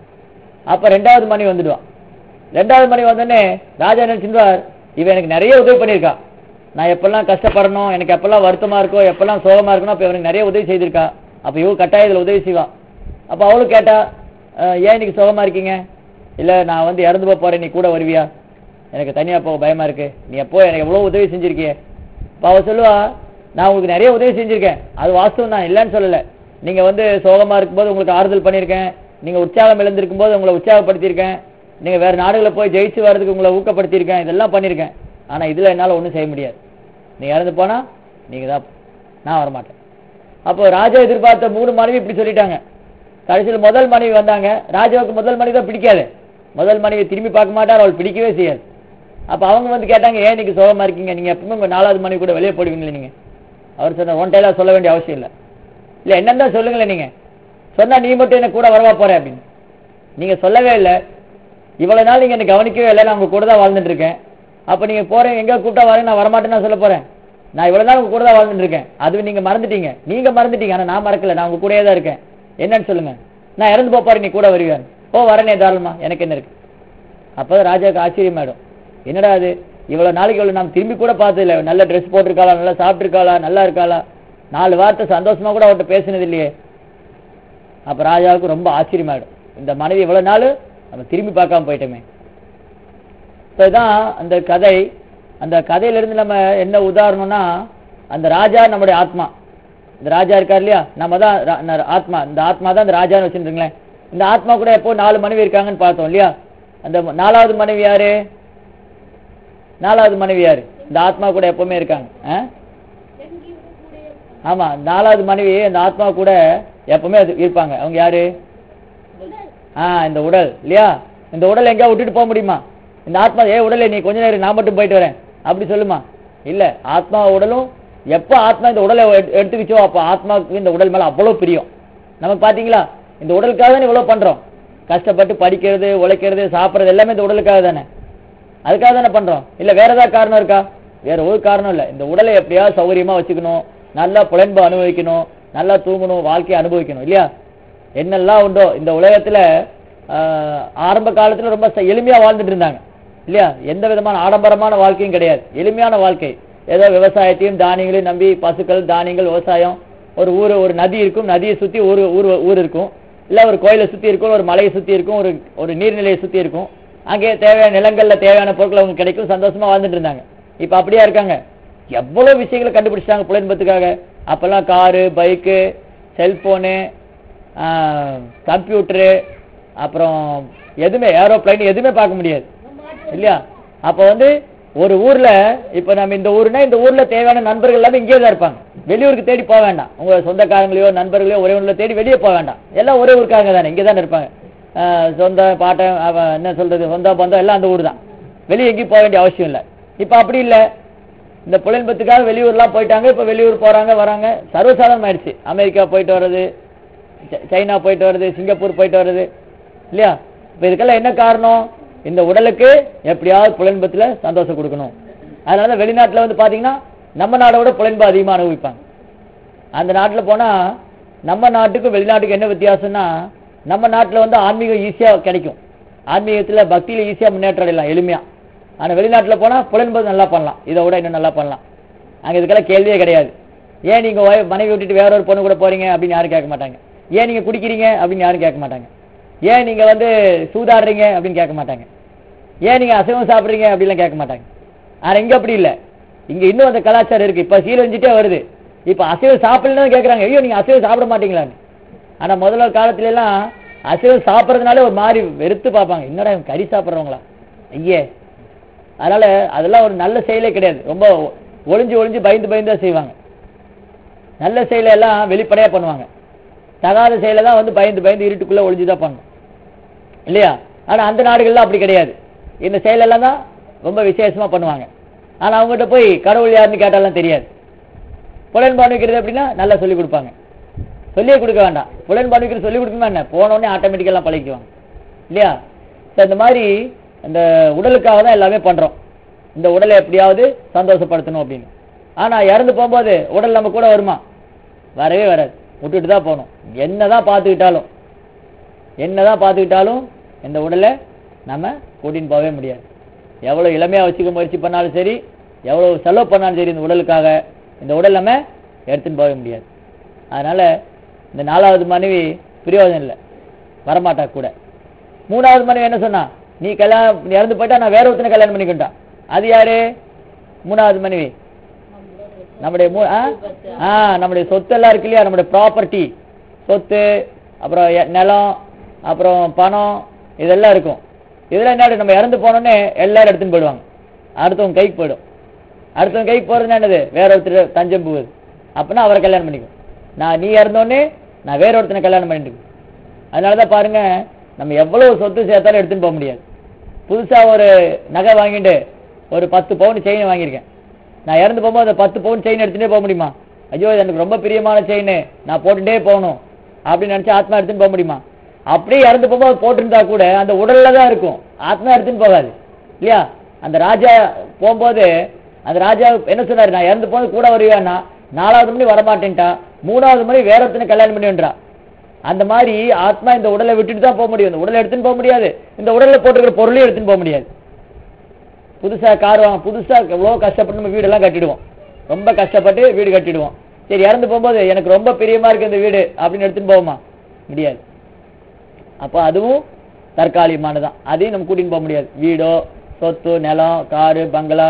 அப்ப ரெண்டாவது மனைவி வந்துடுவான் ரெண்டாவது மனைவி வந்தோடனே ராஜா நினைச்சிருவார் இவன் எனக்கு நிறைய உதவி பண்ணியிருக்கா நான் எப்பெல்லாம் கஷ்டப்படணும் எனக்கு எப்பெல்லாம் வருத்தமா இருக்கோ எப்பெல்லாம் சோகமா இருக்கணும் அப்ப இவனுக்கு நிறைய உதவி செய்திருக்கா அப்ப இவ கட்டாயம் இதுல உதவி செய்வா அப்ப அவளும் கேட்டா "அஹ், ஏன் இன்னைக்கு சோகமா இருக்கீங்க இல்ல நான் வந்து இறந்து போக போறேன் நீ கூட வருவியா எனக்கு தனியா போக பயமா இருக்கு நீ எப்போ எனக்கு எவ்வளவு உதவி செஞ்சிருக்கியே இப்ப அவ சொல்லுவா நான் உங்களுக்கு நிறைய உதவி செஞ்சிருக்கேன் அது வாஸ்தவம் தான் இல்லைன்னு சொல்லல நீங்க வந்து சோகமா இருக்கும்போது உங்களுக்கு ஆறுதல் பண்ணியிருக்கேன் நீங்க உற்சாகம் இழந்திருக்கும் போது உங்களை உற்சாகப்படுத்தியிருக்கேன் நீங்க வேற நாடுகளை போய் ஜெயிச்சு வர்றதுக்கு உங்களை ஊக்கப்படுத்தியிருக்கேன் இதெல்லாம் பண்ணியிருக்கேன் ஆனா இதுல என்னால ஒண்ணும் செய்ய முடியாது நீ இறந்து போனா நீங்க தான் நான் வரமாட்டேன் அப்போ ராஜா எதிர்பார்த்த மூணு மனைவி இப்படி சொல்லிட்டாங்க கடைசியில் முதல் மனைவி வந்தாங்க ராஜாவுக்கு முதல் மனைவி தான் பிடிக்காது முதல் மனைவி திரும்பி பார்க்க மாட்டார் அவள் பிடிக்கவே செய்யாது அப்ப அவங்க வந்து கேட்டாங்க ஏன் நீங்க சோகமா இருக்கீங்க நீங்க எப்பவுமே உங்க நாலாவது மனைவி கூட வெளியே போடுவீங்களே நீங்க அவர் சொன்னார் ஒன் டைலா சொல்ல வேண்டிய அவசியம் இல்லை இல்ல என்னன்னு தான் சொல்லுங்களேன் நீங்க சொன்னா நீ மட்டும் என்ன கூட வரவா போற அப்படின்னு நீங்க சொல்லவே இல்லை இவ்வளவு நாள் நீங்க என்ன கவனிக்கவே இல்லை நான் உங்க கூட தான் வாழ்ந்துட்டு இருக்கேன் அப்ப நீங்க போறேன் எங்க கூப்பிட்டா வரேன் நான் வரமாட்டேன்னு நான் சொல்ல போறேன் நான் இவ்வளவு நாள் உங்க கூட தான் வாழ்ந்துட்டு இருக்கேன் அது நீங்க மறந்துட்டீங்க நீங்க மறந்துட்டீங்க ஆனா நான் மறக்கல நான் உங்க கூடயே தான் இருக்கேன் என்னன்னு சொல்லுங்க நான் இறந்து போப் போறேன் நீ கூட வருவேன் ஓ வரனே தாராளமா எனக்கு என்ன இருக்கு அப்ப ராஜாவுக்கு ஆச்சரியமாயிடும் என்னடா அது இவ்வளவு நாளைக்கு இவ்வளவு நாம் திரும்பி கூட பார்த்தது இல்ல நல்ல ட்ரெஸ் போட்டிருக்காளா நல்லா சாப்பிட்டிருக்காளா நல்லா இருக்காளா நாலு வார்த்தை சந்தோஷமா கூட அவர்கிட்ட பேசினது இல்லையே அப்ப ராஜாவுக்கு ரொம்ப ஆச்சரியமாயிடும் இந்த மனைவி இவ்வளவு நாள் நம்ம திரும்பி பார்க்காம போயிட்டோமே இப்ப இதான் அந்த கதை அந்த கதையில இருந்து நம்ம என்ன உதாரணம்னா அந்த ராஜா நம்முடைய ஆத்மா இந்த ராஜா இருக்கார் இல்லையா நம்ம தான் ரா- ந- ஆத்மா இந்த ஆத்மா தான் இந்த ராஜான்னு வச்சுருங்களேன் இந்த ஆத்மா கூட எப்போ நாலு மனைவி இருக்காங்கன்னு பார்த்தோம் இல்லையா அந்த ம- நாலாவது மனைவி யாரு நாலாவது மனைவி யாரு இந்த ஆத்மா கூட எப்பவுமே இருக்காங்க ஆ? ஆமா நாலாவது மனைவி அந்த ஆத்மா கூட எப்பவுமே அது இருப்பாங்க அவங்க யாரு ஆ இந்த உடல் இல்லையா இந்த உடலை எங்கேயா விட்டுட்டு போக முடியுமா இந்த ஆத்மா ஏ உடலை நீ கொஞ்ச நேரம் நான் மட்டும் போயிட்டு வரேன் அப்படி சொல்லுமா இல்ல ஆத்மா உடலும் எப்ப ஆத்மா இந்த உடலை எடு- எடுத்துக்கிச்சோ அப்ப ஆத்மாவுக்கு இந்த உடல் மேல அவ்வளவு பிரியம் நமக்கு பாத்தீங்களா இந்த உடலுக்காக தான் இவ்வளவு பண்றோம் கஷ்டப்பட்டு படிக்கிறது உழைக்கிறது சாப்பிடுறது எல்லாமே இந்த உடலுக்காக தானே அதுக்காக தானே பண்றோம் இல்ல வேற ஏதாவது காரணம் இருக்கா வேற ஒரு காரணம் இல்ல இந்த உடலை எப்படியாவது சௌகரியமா வச்சுக்கணும் நல்லா புலன்பு அனுபவிக்கணும் நல்லா தூங்கணும் வாழ்க்கையை அனுபவிக்கணும் இல்லையா என்னெல்லாம் உண்டோ இந்த உலகத்துல ஆஹ், ஆரம்ப காலத்துல ரொம்ப ச- எளிமையா வாழ்ந்துட்டு இருந்தாங்க இல்லையா எந்த விதமான ஆடம்பரமான வாழ்க்கையும் கிடையாது எளிமையான வாழ்க்கை ஏதோ விவசாயத்தையும் தானியங்களையும் நம்பி பசுக்கள் தானியங்கள் விவசாயம் ஒரு ஊர் ஒரு நதி இருக்கும் நதியை சுத்தி ஊர் ஊர் ஊர் இருக்கும் இல்ல ஒரு கோயிலை சுத்தி இருக்கும் ஒரு மலையை சுத்தி இருக்கும் ஒரு ஒரு நீர்நிலையை சுத்தி இருக்கும் அங்கே தேவையான நிலங்கள்ல தேவையான பொருட்கள் அவங்க கிடைக்கும் சந்தோஷமா வாழ்ந்துட்டு இருந்தாங்க இப்ப அப்படியா இருக்காங்க எவ்வளவு விஷயங்களை கண்டுபிடிச்சிட்டாங்க புலன்பத்துக்காக அப்பெல்லாம் காரு பைக்கு செல்போனு கம்ப்யூட்டரு அப்புறம் எதுவுமே ஏரோப்ளைன் எதுவுமே பார்க்க முடியாது இல்லையா அப்ப வந்து ஒரு ஊர்ல இப்ப நம்ம இந்த ஊர்னா இந்த ஊர்ல தேவையான நண்பர்கள் எல்லாமே இங்கே தான் இருப்பாங்க வெளியூருக்கு தேடி போக வேண்டாம் உங்க சொந்தக்காரங்களையோ நண்பர்களையோ ஒரே ஊர்ல தேடி வெளியே போக வேண்டாம் எல்லாம் ஒரே ஊருக்காரங்க தானே இங்கே தானே இருப்பாங்க ஆஹ் சொந்த பாட்டன் அவ- என்ன சொல்றது சொந்த பந்தம் எல்லாம் அந்த ஊர் தான் வெளியே எங்கேயும் போக வேண்டிய அவசியம் இல்லை இப்ப அப்படி இல்லை இந்த புலன்பத்துக்காக வெளியூர்லாம் போயிட்டாங்க இப்ப வெளியூர் போறாங்க வராங்க சர்வசாதாரணம் ஆயிடுச்சு அமெரிக்கா போயிட்டு வர்றது சை- சைனா போயிட்டு வர்றது சிங்கப்பூர் போயிட்டு வர்றது இல்லையா இப்ப இதுக்கெல்லாம் என்ன காரணம் இந்த உடலுக்கு எப்படியாவது புலன்பத்துல சந்தோஷம் கொடுக்கணும் அதனால தான் வெளிநாட்டுல வந்து பாத்தீங்கன்னா நம்ம நாடை விட புலன்பு அதிகமா அனுபவிப்பாங்க அந்த நாட்டுல போனா நம்ம நாட்டுக்கும் வெளிநாட்டுக்கு என்ன வித்தியாசம்னா நம்ம நாட்டுல வந்து ஆன்மீகம் ஈஸியா கிடைக்கும் ஆன்மீகத்துல பக்தியில ஈஸியா முன்னேற்றம் அடையலாம் எளிமையா ஆனா வெளிநாட்டுல போனா புலன்பது நல்லா பண்ணலாம் இதை விட இன்னும் நல்லா பண்ணலாம் அங்க இதுக்கெல்லாம் கேள்வியே கிடையாது ஏன் நீங்க wife- மனைவி விட்டுட்டு வேற ஒரு பொண்ணு கூட போறீங்க அப்படின்னு யாரும் கேட்க மாட்டாங்க ஏன் நீங்க குடிக்கிறீங்க அப்படின்னு யாரும் கேட்க மாட்டாங்க ஏன் நீங்க வந்து சூதாடுறீங்க அப்படின்னு கேட்க மாட்டாங்க ஏன் நீங்க அசைவம் சாப்பிடுறீங்க அப்படிலாம் கேட்க மாட்டாங்க ஆனா இங்க அப்படி இல்ல இங்க இன்னும் அந்த கலாச்சாரம் இருக்கு இப்ப சீரழிஞ்சிட்டே வருது இப்ப அசைவம் சாப்பிடலாம் கேக்குறாங்க ஐயோ நீங்க அசைவம் சாப்பிட மாட்டீங்களான்னு ஆனா முதல்ல காலத்துல எல்லாம் அசைவம் சாப்பிடறதுனால ஒரு மாதிரி வெறுத்து பார்ப்பாங்க என்னடா இவங்க கறி சாப்பிடுறவங்களா ஐயே அதனால அதெல்லாம் ஒரு நல்ல செயலே கிடையாது ரொம்ப ஒளிஞ்சு ஒளிஞ்சு பயந்து பயந்து தான் செய்வாங்க நல்ல செயலை எல்லாம் வெளிப்படையா பண்ணுவாங்க தகாத செயலை தான் வந்து பயந்து பயந்து இருட்டுக்குள்ள ஒளிஞ்சு தான் பண்ணணும் இல்லையா ஆனா அந்த நாடுகள்லாம் அப்படி கிடையாது இந்த செயலெல்லாம் தான் ரொம்ப விசேஷமா பண்ணுவாங்க ஆனா அவங்ககிட்ட போய் கடவுள் யாருன்னு கேட்டாலாம் தெரியாது புலன்பாடு வைக்கிறது அப்படின்னா நல்லா சொல்லி கொடுப்பாங்க சொல்லியே கொடுக்க வேண்டாம் புலன்பாடு வைக்கிறது சொல்லி கொடுக்கணுமா என்ன போன உடனே ஆட்டோமேட்டிக்கெல்லாம் பழகிக்குவாங்க இல்லையா So, இந்த மாதிரி இந்த உடலுக்காக தான் எல்லாமே பண்றோம் இந்த உடலை எப்படியாவது சந்தோஷப்படுத்தணும் அப்படின்னு ஆனா இறந்து போகும்போது உடல் நம்ம கூட வருமா வரவே வராது விட்டுட்டு தான் போகணும் என்னதான் பார்த்துக்கிட்டாலும் என்னதான் பார்த்துக்கிட்டாலும் இந்த உடலை நம்ம கூட்டின்னு போகவே முடியாது எவ்வளவு இளமையா வச்சுக்க முயற்சி பண்ணாலும் சரி எவ்வளவு செலவு பண்ணாலும் சரி இந்த உடலுக்காக இந்த உடல் நம்ம எடுத்துன்னு போக முடியாது அதனால இந்த நாலாவது மனைவி பிரயோஜனம் இல்லை வரமாட்டா கூட மூணாவது மனைவி என்ன சொன்னா நீ கல்யாணம் நீ இறந்து போயிட்டா நான் வேற ஒருத்தனை கல்யாணம் பண்ணிக்கிட்டான் அது யாரு மூணாவது மனைவி நம்முடைய மூ- ஆ? ஆ நம்முடைய சொத்து எல்லாம் இருக்கு இல்லையா நம்முடைய ப்ராப்பர்ட்டி சொத்து அப்புறம் எ- நிலம் அப்புறம் பணம் இதெல்லாம் இருக்கும் இதெல்லாம் என்ன நம்ம இறந்து போனோடனே எல்லாரும் எடுத்துன்னு போயிடுவாங்க அடுத்தவங்க கைக்கு போயிடும் அடுத்தவங்க கைக்கு போறதுன்னா என்னது வேற ஒருத்தர் தஞ்சம் போகுது அப்படின்னா அவரை கல்யாணம் பண்ணிக்கும் நான் நீ இறந்தோடனே நான் வேற ஒருத்தனை கல்யாணம் பண்ணிட்டு அதனால தான் பாருங்க நம்ம எவ்வளவு சொத்து சேர்த்தாலும் எடுத்துன்னு போக முடியாது புதுசா ஒரு நகை வாங்கிட்டு ஒரு பத்து பவுன் செயின் வாங்கியிருக்கேன் நான் இறந்து போகும்போது அந்த பத்து பவுன் செயின் எடுத்துட்டே போக முடியுமா ஐயோ இது எனக்கு ரொம்ப பிரியமான செயின் நான் போட்டுட்டே போகணும் அப்படின்னு நினைச்சு ஆத்மா எடுத்துன்னு போக முடியுமா அப்படியே இறந்து போகும்போது போட்டிருந்தா கூட அந்த உடல்ல தான் இருக்கும் ஆத்மா எடுத்துன்னு போகாது இல்லையா அந்த ராஜா போகும்போது அந்த ராஜா என்ன சொன்னாரு நான் இறந்து போது கூட வருவேன்னா நாலாவது மணி வரமாட்டேன்ட்டா மூணாவது மணி வேற ஒருத்தனை கல்யாணம் பண்ணின்றா அந்த மாதிரி ஆத்மா இந்த உடலை விட்டுட்டு தான் போக முடியும் இந்த உடலை எடுத்துன்னு போக முடியாது இந்த உடல்ல போட்டிருக்கிற பொருளையும் எடுத்துன்னு போக முடியாது புதுசா கார் வாங்க புதுசா எவ்வளோ கஷ்டப்பட்டு நம்ம வீடெல்லாம் கட்டிடுவோம் ரொம்ப கஷ்டப்பட்டு வீடு கட்டிடுவோம் சரி இறந்து போகும்போது எனக்கு ரொம்ப பிரியமா இருக்கு இந்த வீடு அப்படின்னு எடுத்துன்னு போவோமா முடியாது அப்போ அதுவும் தற்காலிகமானதான் அதையும் நம்ம கூட்டின்னு போக முடியாது வீடோ சொத்து நிலம் காரு பங்களா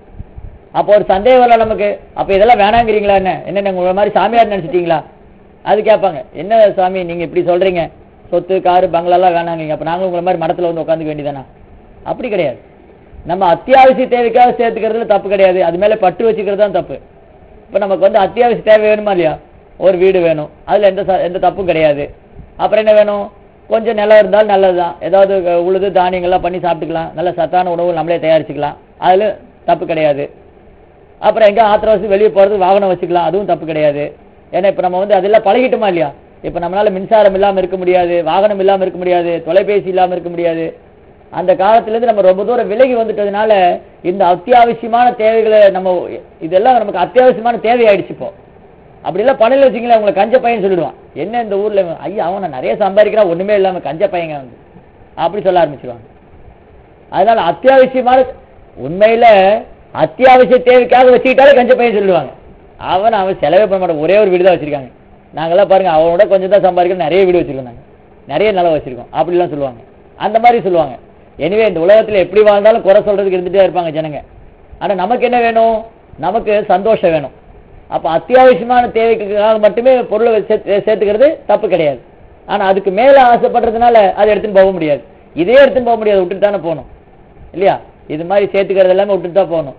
அப்போ ஒரு சந்தேகம் வரல நமக்கு அப்ப இதெல்லாம் வேணாங்கிறீங்களா என்ன என்ன உங்களை மாதிரி சாமியார் நினைச்சிட்டீங்களா அது கேட்பாங்க என்ன சாமி நீங்க இப்படி சொல்றீங்க சொத்து காரு பங்களாலாம் வேணாங்க அப்ப நாங்களும் உங்களை மாதிரி மடத்துல வந்து உட்காந்துக்க வேண்டியதானா அப்படி கிடையாது நம்ம அத்தியாவசிய தேவைக்காக சேர்த்துக்கிறதுல தப்பு கிடையாது அது மேல பட்டு வச்சுக்கிறது தான் தப்பு இப்ப நமக்கு வந்து அத்தியாவசிய தேவை வேணுமா இல்லையா ஒரு வீடு வேணும் அதுல எந்த ச- எந்த தப்பும் கிடையாது அப்புறம் என்ன வேணும் கொஞ்சம் நிலம் இருந்தால் நல்லதுதான் ஏதாவது அஹ், உழுது தானியங்கள்லாம் பண்ணி சாப்பிட்டுக்கலாம் நல்ல சத்தான உணவு நம்மளே தயாரிச்சுக்கலாம் அதுல தப்பு கிடையாது அப்புறம் எங்க ஆத்திரவசி வெளியே போறது வாகனம் வச்சுக்கலாம் அதுவும் தப்பு கிடையாது ஏன்னா இப்ப நம்ம வந்து அதெல்லாம் பழகிட்டோமா இல்லையா இப்ப நம்மளால மின்சாரம் இல்லாம இருக்க முடியாது வாகனம் இல்லாம இருக்க முடியாது தொலைபேசி இல்லாம இருக்க முடியாது அந்த காலத்துல இருந்து நம்ம ரொம்ப தூரம் விலகி வந்துட்டதுனால இந்த அத்தியாவசியமான தேவைகளை நம்ம இதெல்லாம் நமக்கு அத்தியாவசியமான தேவை ஆயிடுச்சு இப்போ அப்படி எல்லாம் பணியில் வச்சுங்களேன் உங்களை கஞ்ச பையன் சொல்லிடுவான் என்ன இந்த ஊர்ல இவன், ஐயா அவன் நான் நிறைய சம்பாதிக்கிறான் ஒண்ணுமே இல்லாம கஞ்ச பையங்க வந்து அப்படி சொல்ல ஆரம்பிச்சிருவாங்க அதனால அத்தியாவசியமான உண்மையில அத்தியாவசிய தேவைக்காக வச்சுக்கிட்டாலே கஞ்ச பையன் சொல்லுவாங்க அவன் அவன் செலவே பண்ண மாட்டான் ஒரே ஒரு வீடு தான் வச்சிருக்காங்க நாங்கெல்லாம் பாருங்க அவனோட கொஞ்சம் தான் சம்பாதிக்கிறோம் நிறைய வீடு வச்சிருக்கோம் நாங்க நிறைய நிலம் வச்சிருக்கோம் அப்படிலாம் சொல்லுவாங்க அந்த மாதிரி சொல்லுவாங்க எனவே இந்த உலகத்துல எப்படி வாழ்ந்தாலும் குறை சொல்றதுக்கு இருந்துட்டே இருப்பாங்க ஜனங்க ஆனா நமக்கு என்ன வேணும் நமக்கு சந்தோஷம் வேணும் அப்ப அத்தியாவசியமான தேவைக்காக மட்டுமே பொருளை சேர்த்து- சேர்த்துக்கிறது தப்பு கிடையாது ஆனா அதுக்கு மேல ஆசைப்படுறதுனால அதை எடுத்துன்னு போக முடியாது இதே எடுத்துன்னு போக முடியாது விட்டுட்டு தானே போகணும் இல்லையா இது மாதிரி சேர்த்துக்கிறது எல்லாமே விட்டுட்டு தான் போகணும்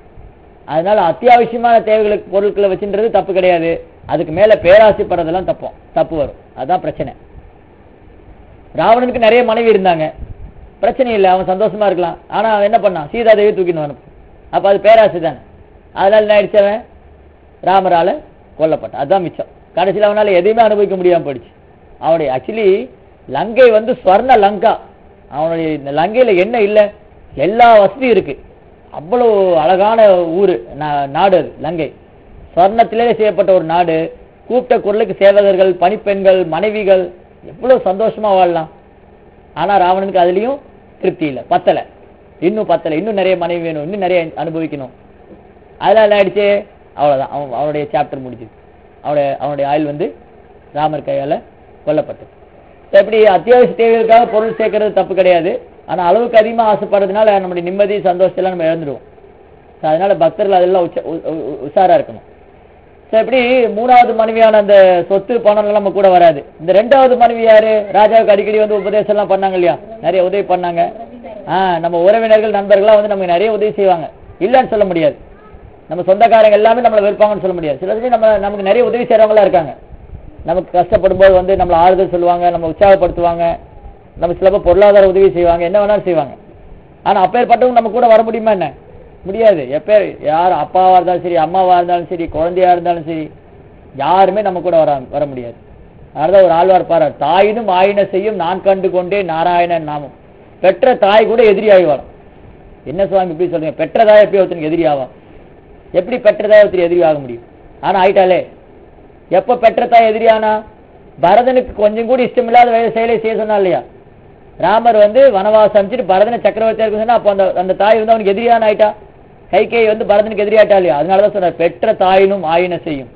அதனால அத்தியாவசியமான தேவைகளுக்கு பொருட்களை வச்சுன்றது தப்பு கிடையாது அதுக்கு மேல பேராசைப்படுறதெல்லாம் தப்போம் தப்பு வரும் அதான் பிரச்சனை ராவணனுக்கு நிறைய மனைவி இருந்தாங்க பிரச்சனை இல்லை அவன் சந்தோஷமா இருக்கலாம் ஆனா அவன் என்ன பண்ணான் சீதாதேவி தூக்கின்னு வரணும் அப்ப அது பேராசை தானே அதனால என்ன ஆயிடுச்சு அவன் ராமரால கொல்லப்பட்டான் அதுதான் மிச்சம் கடைசியில் அவனால எதையுமே அனுபவிக்க முடியாம போயிடுச்சு அவனுடைய ஆக்சுவலி லங்கை வந்து ஸ்வர்ண லங்கா அவனுடைய இந்த லங்கையில என்ன இல்ல எல்லா வசதியும் இருக்கு அவ்வளவு அழகான ஊரு நா- நாடு அது லங்கை ஸ்வர்ணத்திலே செய்யப்பட்ட ஒரு நாடு கூப்பிட்ட குரலுக்கு சேவகர்கள் பணிப்பெண்கள் மனைவிகள் எவ்வளவு சந்தோஷமா வாழலாம் ஆனா ராவணனுக்கு அதுலயும் திருப்தி இல்லை பத்தல இன்னும் பத்தல இன்னும் நிறைய மனைவி வேணும் இன்னும் நிறைய அனுபவிக்கணும் அதெல்லாம் என்ன ஆயிடுச்சு அவ்வளவுதான் அவன் அவனுடைய சாப்டர் முடிஞ்சுது அவனுடைய அவனுடைய ஆயுள் வந்து ராமர் கையால கொல்லப்பட்டது எப்படி அத்தியாவசிய தேவைகளுக்காக பொருள் சேர்க்கறது தப்பு கிடையாது ஆனா அளவுக்கு அதிகமா ஆசைப்படுறதுனால நம்முடைய நிம்மதி சந்தோஷத்தை எல்லாம் நம்ம இழந்துடுவோம் So, அதனால பக்தர்கள் அதெல்லாம் உச்ச- உ- உ- உ- உஷாரா இருக்கணும் So, எப்படி மூணாவது மனைவியான அந்த சொத்து பணம் எல்லாம் நம்ம கூட வராது இந்த ரெண்டாவது மனைவி யாரு ராஜாவுக்கு அடிக்கடி வந்து உபதேசம் எல்லாம் பண்ணாங்க இல்லையா நிறைய உதவி பண்ணாங்க ஆஹ் நம்ம உறவினர்கள் நண்பர்கள்லாம் வந்து நமக்கு நிறைய உதவி செய்வாங்க இல்லைன்னு சொல்ல முடியாது நம்ம சொந்தக்காரங்க எல்லாமே நம்மளை வெறுப்பாங்கன்னு சொல்ல முடியாது சில சமயம் நம்ம நமக்கு நிறைய உதவி செய்றவங்களா இருக்காங்க நமக்கு கஷ்டப்படும் போது வந்து நம்மளை ஆறுதல் சொல்லுவாங்க நம்ம உற்சாகப்படுத்துவாங்க நம்ம சிலப்ப பொருளாதார உதவி செய்வாங்க என்ன வேணாலும் செய்வாங்க ஆனா அப்பேற்பட்டவங்க நம்ம கூட வர முடியுமா என்ன முடியாது எப்ப யார் அப்பாவா இருந்தாலும் சரி அம்மாவா இருந்தாலும் சரி குழந்தையா இருந்தாலும் சரி யாருமே நம்ம கூட வர வர முடியாது அதனாலதான் ஒரு ஆழ்வார் பாரு தாயினும் ஆயின செய்யும் நான் கண்டு கொண்டே நாராயணன் நாமம் பெற்ற தாய் கூட எதிரி ஆகிவாளாம் என்ன சுவாமி இப்படி சொல்றீங்க பெற்ற தாய் எப்படி ஒருத்தனுக்கு எதிரி ஆவான் எப்படி பெற்ற தாய் ஒருத்தர் எதிரி ஆக முடியும் ஆனா ஆயிட்டாலே எப்ப பெற்ற தாய் எதிரியானா பரதனுக்கு கொஞ்சம் கூட இஷ்டமில்லாத வேலை செயலை செய்ய சொன்னா இல்லையா ராமர் வந்து வனவாசம் அமைச்சிட்டு பரதனை சக்கரவர்த்தியா இருக்கு சொன்னா அப்போ அந்த அந்த தாய் வந்து அவனுக்கு எதிரியான ஆயிட்டா கைகை வந்து பரதனுக்கு எதிரியாட்டா இல்லையா அதனாலதான் சொன்னார் பெற்ற தாயினும் ஆயின செய்யும்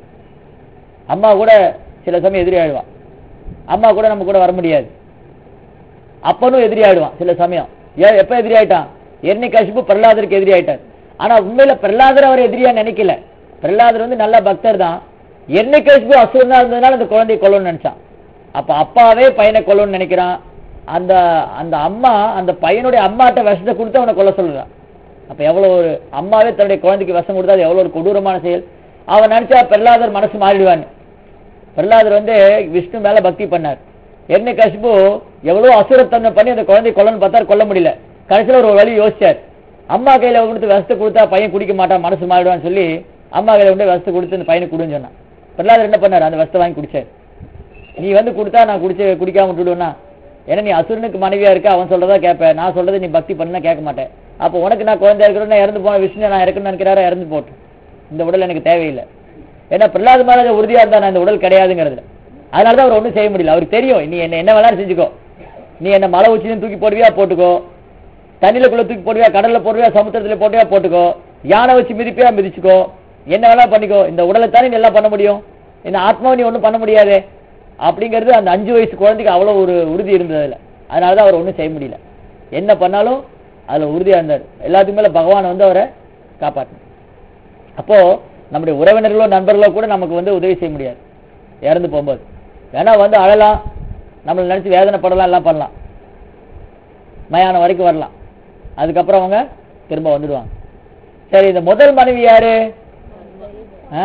அம்மா கூட சில சமயம் எதிரி ஆயிடுவா அம்மா கூட நம்ம கூட வர முடியாது அப்பனும் எதிரி ஆயிடுவான் சில சமயம் ஏன் எப்ப எதிரி ஆயிட்டான் எண்ணி கசிப்பு பிரகலாதருக்கு எதிரி ஆயிட்டார் ஆனா உண்மையில பிரகலாதர் அவர் எதிரியா நினைக்கல பிரகலாதர் வந்து நல்ல பக்தர் தான் எண்ணி கசிப்பு அசுரனா இருந்ததுனால அந்த குழந்தையை கொல்லணும்னு நினைச்சான் அப்ப அப்பாவே பையனை கொல்லணும்னு நினைக்கிறான் அந்த அந்த அம்மா அந்த பையனுடைய அம்மாட்ட விஷத்தை கொடுத்து அவனை கொல்ல சொல்றான் அப்ப எவ்வளவு ஒரு அம்மாவே தன்னுடைய குழந்தைக்கு விஷம் கொடுத்தா அது எவ்வளவு ஒரு கொடூரமான செயல் அவன் நினைச்சா பிரகலாதர் மனசு மாறிடுவான்னு பிரகலாதர் வந்து விஷ்ணு மேல பக்தி பண்ணார் என்ன கசிப்பு எவ்வளவு அசுரத்தன்மை பண்ணி அந்த குழந்தை கொல்லன்னு பார்த்தா கொல்ல முடியல கடைசியில ஒரு வழி யோசிச்சார் அம்மா கையில கொடுத்து விஷத்தை கொடுத்தா பையன் குடிக்க மாட்டான் மனசு மாறிடுவான்னு சொல்லி அம்மா கையில கொண்டு விஷத்தை கொடுத்து அந்த பையனுக்கு கொடுன்னு சொன்னான் பிரகலாதர் என்ன பண்ணார் அந்த விஷத்தை வாங்கி குடிச்சார் நீ வந்து கொடுத்தா நான் குடிச்சு குடிக்காம விட்டுடுவேன்னா ஏன்னா நீ அசுரனுக்கு மனைவியா இருக்க அவன் சொல்றதா கேட்ப நான் சொல்றது நீ பக்தி பண்ணா கேட்க மாட்டேன் அப்போ உனக்கு நான் குழந்தை இருக்கிறேன் நான் இறந்து போன விஷ்ணு நான் இறக்கணும்னு நினைக்கிறாரா இறந்து போட்டு இந்த உடல் எனக்கு தேவையில்லை ஏன்னா பிரகலாத மகாராஜா உறுதியா இருந்தா நான் இந்த உடல் கிடையாதுங்கிறதுல அதனால தான் அவர் ஒன்றும் செய்ய முடியல அவருக்கு தெரியும் நீ என்ன என்ன வேணாலும் செஞ்சுக்கோ நீ என்ன மலை உச்சின்னு தூக்கி போடுவியா போட்டுக்கோ தண்ணியிலக்குள்ள தூக்கி போடுவியா கடல்ல போடுவியா சமுத்திரத்துல போடுவியா போட்டுக்கோ யானை வச்சு மிதிப்பியா மிதிச்சுக்கோ என்ன வேணா பண்ணிக்கோ இந்த உடலை தானே நீ எல்லாம் பண்ண முடியும் இந்த ஆத்மாவை நீ ஒன்றும் பண்ண முடியாதே அப்படிங்கிறது அந்த அஞ்சு வயசு குழந்தைக்கு அவ்வளோ ஒரு உறுதி இருந்தது அதுல அதனால தான் அவர் ஒன்றும் செய்ய முடியல என்ன பண்ணாலும் அதுல உறுதியா இருந்தார் எல்லாத்துக்கும் மேல பகவான் வந்து அவரை காப்பாற்றணும் அப்போ நம்முடைய உறவினர்களோ நண்பர்களோ கூட நமக்கு வந்து உதவி செய்ய முடியாது இறந்து போகும்போது வேணா வந்து அழலாம் நம்மளை நினைச்சு வேதனைப்படலாம் எல்லாம் பண்ணலாம் மயானம் வரைக்கும் வரலாம் அதுக்கப்புறம் அவங்க திரும்ப வந்துடுவாங்க சரி இந்த முதல் மனைவி யாரு ஆ?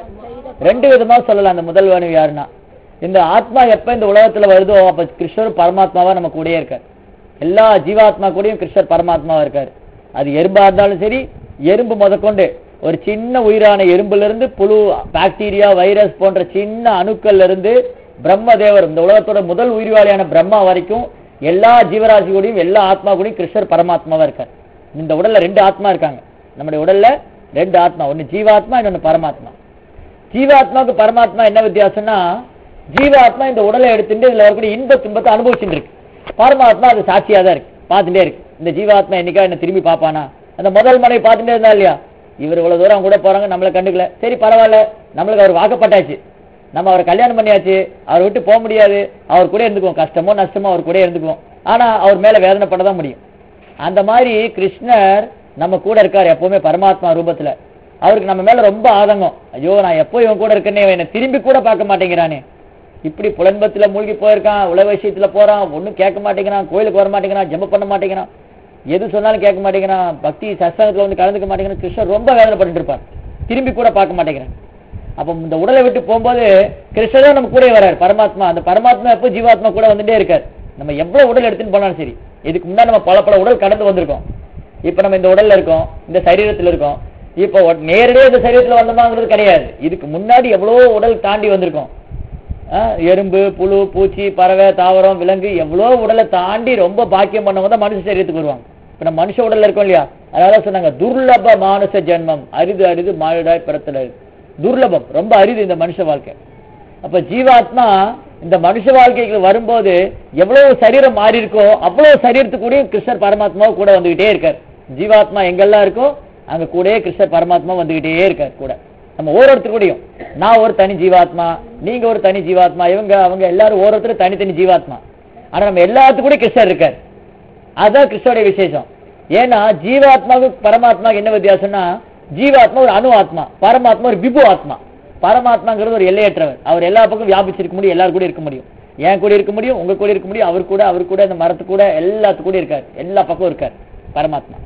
ரெண்டு விதமா சொல்லலாம் அந்த முதல் மனைவி யாருன்னா இந்த ஆத்மா எப்ப இந்த உலகத்துல வருதோ அப்ப கிருஷ்ணர் பரமாத்மாவா நம்ம கூடயே இருக்கார் எல்லா ஜீவாத்மா கூடயும் கிருஷ்ணர் பரமாத்மாவா இருக்காரு அது எறும்பா இருந்தாலும் சரி எறும்பு முதற்கொண்டு ஒரு சின்ன உயிரான எறும்புல இருந்து புழு பாக்டீரியா வைரஸ் போன்ற சின்ன அணுக்கள்ல இருந்து பிரம்மதேவர் இந்த உலகத்தோட முதல் உயிர்வாளியான பிரம்மா வரைக்கும் எல்லா ஜீவராசி கூடயும் எல்லா ஆத்மா கூடயும் கிருஷ்ணர் பரமாத்மாவா இருக்கார் இந்த உடல்ல ரெண்டு ஆத்மா இருக்காங்க நம்முடைய உடல்ல ரெண்டு ஆத்மா ஒன்னு ஜீவாத்மா இன்னொன்னு பரமாத்மா ஜீவாத்மாவுக்கு பரமாத்மா என்ன வித்தியாசம்னா ஜீவாத்மா இந்த உடலை எடுத்துட்டு இதுல வரக்கூடிய இன்ப துன்பத்தை அனுபவிச்சுட்டு இருக்கு பரமாத்மா அது சாட்சியா தான் இருக்கு பார்த்துட்டே இருக்கு இந்த ஜீவாத்மா என்னைக்கா என்ன திரும்பி பாப்பானா அந்த முதல் மனைவி பார்த்துட்டே இருந்தா இல்லையா இவர் இவ்வளவு தூரம் அவங்க கூட போறாங்க நம்மளை கண்டுக்கல சரி பரவாயில்ல நம்மளுக்கு அவர் வாக்கப்பட்டாச்சு நம்ம அவரை கல்யாணம் பண்ணியாச்சு அவரை விட்டு போக முடியாது அவர் கூட இருந்துக்குவோம் கஷ்டமோ நஷ்டமோ அவர் கூட இருந்துக்குவோம் ஆனா அவர் மேல வேதனைப்பட தான் முடியும் அந்த மாதிரி கிருஷ்ணர் நம்ம கூட இருக்கார் எப்பவுமே பரமாத்மா ரூபத்துல அவருக்கு நம்ம மேல ரொம்ப ஆதங்கம் ஐயோ நான் எப்போ இவன் கூட இருக்கேனே இவன் என்னை திரும்பி கூட பார்க்க மாட்டேங்கிறானே இப்படி புலன்பத்துல மூழ்கி போயிருக்கான் உலக விஷயத்துல போறான் ஒண்ணும் கேட்க மாட்டேங்கிறான் கோயிலுக்கு வர மாட்டேங்கிறான் ஜெபம் பண்ண மாட்டேங்கிறான் எது சொன்னாலும் கேட்க மாட்டேங்கிறான் பக்தி சத்சங்கத்துல வந்து கலந்துக்க மாட்டேங்கிறான் கிருஷ்ணர் ரொம்ப வேதனைப்பட்டு இருப்பார் திரும்பி கூட பார்க்க மாட்டேங்கிறான் அப்ப இந்த உடலை விட்டு போகும்போது கிருஷ்ணர் நம்ம கூட வராரு பரமாத்மா அந்த பரமாத்மா எப்போ ஜீவாத்மா கூட வந்துட்டே இருக்காரு நம்ம எவ்வளவு உடல் எடுத்துன்னு போனாலும் சரி இதுக்கு முன்னாடி நம்ம பல பல உடல் கடந்து வந்திருக்கோம் இப்ப நம்ம இந்த உடல்ல இருக்கோம் இந்த சரீரத்துல இருக்கோம் இப்போ ஒ- நேரடியா இந்த சரீரத்துல வந்தோமாங்கிறது கிடையாது இதுக்கு முன்னாடி எவ்வளவோ உடல் தாண்டி வந்திருக்கோம் ஆ, எறும்பு புழு பூச்சி பறவை தாவரம் விலங்கு எவ்வளோ உடலை தாண்டி ரொம்ப பாக்கியம் பண்ணவங்க தான் மனுஷ சரீரத்துக்கு வருவாங்க இப்ப நம்ம மனுஷ உடல்ல இருக்கோம் இல்லையா அதனால சொன்னாங்க துர்லப மானுஷ ஜென்மம் அரிது அரிது மாழுடாய் பிறத்தல் அரிது துர்லபம் ரொம்ப அரிது இந்த மனுஷ வாழ்க்கை அப்ப ஜீவாத்மா இந்த மனுஷ வாழ்க்கைக்கு வரும்போது எவ்வளவு சரீரம் மாறி இருக்கோ அவ்வளவு சரீரத்துக்கூடயும் கிருஷ்ணர் பரமாத்மாவை கூட வந்துகிட்டே இருக்கார் ஜீவாத்மா எங்கெல்லாம் இருக்கோ அங்க கூடயே கிருஷ்ணர் பரமாத்மா வந்துகிட்டே இருக்கார் கூட நம்ம ஒவ்வொருத்தர் கூடயும் நான் ஒரு தனி ஜீவாத்மா நீங்க ஒரு தனி ஜீவாத்மா இவங்க அவங்க எல்லாரும் ஒவ்வொருத்தரும் தனித்தனி ஜீவாத்மா ஆனா நம்ம எல்லாத்து கூட கிருஷ்ணர் இருக்கார் அதுதான் கிருஷ்ணனுடைய விசேஷம் ஏன்னா ஜீவாத்மாவுக்கு பரமாத்மாவுக்கு என்ன வித்தியாசம்னா ஜீவாத்மா ஒரு அணு ஆத்மா பரமாத்மா ஒரு விபு ஆத்மா பரமாத்மாங்கிறது ஒரு எல்லையற்றவர் அவர் எல்லா பக்கம் வியாபிச்சிருக்க முடியும் எல்லாரும் கூட இருக்க முடியும் என் கூட இருக்க முடியும் உங்க கூட இருக்க முடியும் அவர் கூட அவர் கூட இந்த மரத்து கூட எல்லாத்து கூட இருக்கார் எல்லா பக்கம் இருக்கார் பரமாத்மா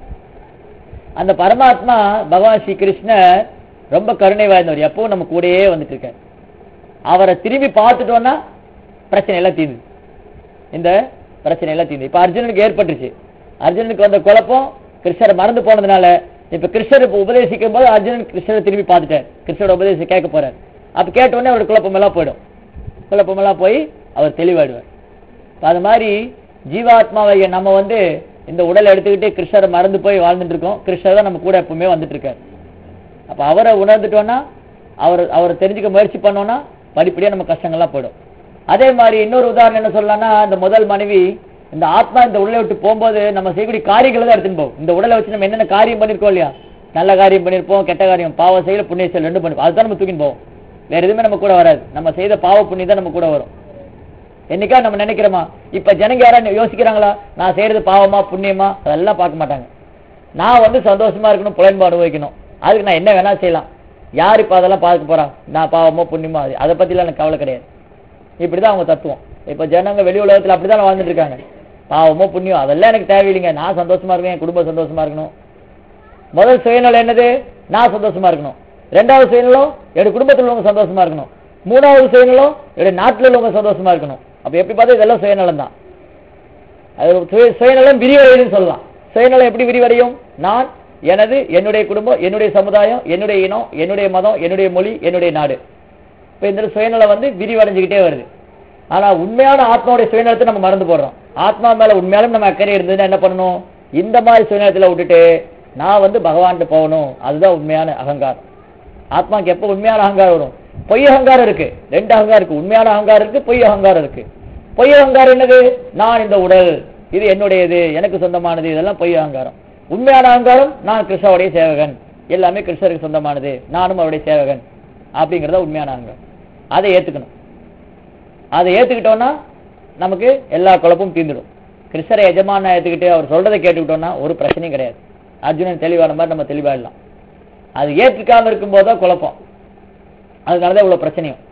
அந்த பரமாத்மா பகவான் ஸ்ரீ கிருஷ்ணர் ரொம்ப கருணை வாய்ந்தவர் எப்பவும் நம்ம கூடயே வந்துட்டு இருக்கார் அவரை திரும்பி பார்த்துட்டோம்னா பிரச்சனை எல்லாம் தீர்ந்து இந்த பிரச்சனை எல்லாம் தீர்ந்து இப்ப அர்ஜுனனுக்கு ஏற்பட்டுருச்சு அர்ஜுனனுக்கு வந்த குழப்பம் கிருஷ்ணரை மறந்து போனதுனால இப்ப கிருஷ்ணர் இப்ப உபதேசிக்கும் போது அர்ஜுனன் கிருஷ்ணரை திரும்பி பார்த்துட்டார் கிருஷ்ணரோட உபதேசம் கேட்க போறார் அப்ப கேட்ட உடனே அவரோட குழப்பம் எல்லாம் போயிடும் குழப்பம் எல்லாம் போய் அவர் தெளிவாயிடுவார் இப்ப அது மாதிரி ஜீவாத்மாவை நம்ம வந்து இந்த உடலை எடுத்துக்கிட்டு கிருஷ்ணரை மறந்து போய் வாழ்ந்துட்டு இருக்கோம் கிருஷ்ணர் தான் நம்ம கூட எப்பவுமே வந்துட்டு இருக்காரு அப்ப அவரை உணர்ந்துட்டோம்னா அவர் அவரை தெரிஞ்சுக்க முயற்சி பண்ணோம்னா படிப்படியா நம்ம கஷ்டங்கள்லாம் போயிடும் அதே மாதிரி இன்னொரு உதாரணம் என்ன சொல்லலாம்னா இந்த முதல் மனைவி இந்த ஆத்மா இந்த உடலை விட்டு போகும்போது நம்ம செய்யக்கூடிய காரியங்களை தான் எடுத்துன்னு போகும் இந்த உடலை வச்சு நம்ம என்னென்ன காரியம் பண்ணிருக்கோம் இல்லையா நல்ல காரியம் பண்ணிருப்போம் கெட்ட காரியம் பாவ செயல் புண்ணிய செயல் ரெண்டு பண்ணிருப்போம் அதுதான் நம்ம தூக்கின்னு போவோம் வேற எதுவுமே நம்ம கூட வராது நம்ம செய்த பாவ புண்ணியம் தான் நம்ம கூட வரும் என்னைக்கா நம்ம நினைக்கிறோமா இப்ப ஜனங்க யாரா யோசிக்கிறாங்களா நான் செய்யறது பாவமா புண்ணியமா அதெல்லாம் பார்க்க மாட்டாங்க நான் வந்து சந்தோஷமா இருக்கணும் புலன்பு அனுபவிக்கணும் அதுக்கு நான் என்ன வேணா செய்யலாம் யார் இப்ப அதெல்லாம் பார்க்க போறா நான் பாவமோ புண்ணியமோ அது அதை பத்திலாம் எனக்கு கவலை கிடையாது இப்படிதான் அவங்க தத்துவம் இப்ப ஜனங்க வெளி உலகத்துல அப்படிதான் வாழ்ந்துட்டு இருக்காங்க பாவமோ புண்ணியம் அதெல்லாம் எனக்கு தேவையில்லைங்க நான் சந்தோஷமா இருக்கேன் என் குடும்பம் சந்தோஷமா இருக்கணும் முதல் சுயநலம் என்னது நான் சந்தோஷமா இருக்கணும் ரெண்டாவது சுயநலம் என்னுடைய குடும்பத்தில் உள்ளவங்க சந்தோஷமா இருக்கணும் மூணாவது சுயநலம் என்னுடைய நாட்டில் உள்ளவங்க சந்தோஷமா இருக்கணும் அப்ப எப்படி பார்த்தா இதெல்லாம் சுயநலம் தான் அது சுய- சுயநலம் விரிவடையுதுன்னு சொல்லலாம் சுயநலம் எப்படி விரிவடையும் நான் எனது என்னுடைய குடும்பம் என்னுடைய சமுதாயம் என்னுடைய இனம் என்னுடைய மதம் என்னுடைய மொழி என்னுடைய நாடு இப்ப இந்த சுயநலம் வந்து விரிவடைஞ்சுக்கிட்டே வருது ஆனா உண்மையான ஆத்மாவுடைய சுயநலத்தை நம்ம மறந்து போடுறோம் ஆத்மா மேல உண்மையாலும் நம்ம அக்கறை இருந்ததுன்னா என்ன பண்ணணும் இந்த மாதிரி சுயநலத்துல விட்டுட்டு நான் வந்து பகவான்கிட்ட போகணும் அதுதான் உண்மையான அகங்காரம் ஆத்மாக்கு எப்போ உண்மையான அகங்காரம் வரும் பொய் அகங்காரம் இருக்கு ரெண்டு அகங்காரம் இருக்கு உண்மையான அகங்காரம் இருக்கு பொய் அகங்காரம் இருக்கு பொய் அகங்காரம் என்னது நான் இந்த உடல் இது என்னுடையது எனக்கு சொந்தமானது இதெல்லாம் பொய் அகங்காரம் உண்மையான அகங்காரம் நான் கிருஷ்ணாவுடைய சேவகன் எல்லாமே கிருஷ்ணருக்கு சொந்தமானது நானும் அவருடைய சேவகன் அப்படிங்கறத உண்மையான அகங்காரம் அதை ஏத்துக்கணும் அதை ஏத்துக்கிட்டோம்னா நமக்கு எல்லா குழப்பமும் தீர்ந்துடும் கிருஷ்ணரை எஜமான ஏத்துக்கிட்டு அவர் சொல்றதை கேட்டுக்கிட்டோம்னா ஒரு பிரச்சனையும் கிடையாது அர்ஜுனன் தெளிவான மாதிரி நம்ம தெளிவாயிடலாம் அது ஏற்றுக்காம இருக்கும்போது தான் குழப்பம் அதனாலதான் இவ்வளவு பிரச்சனையும்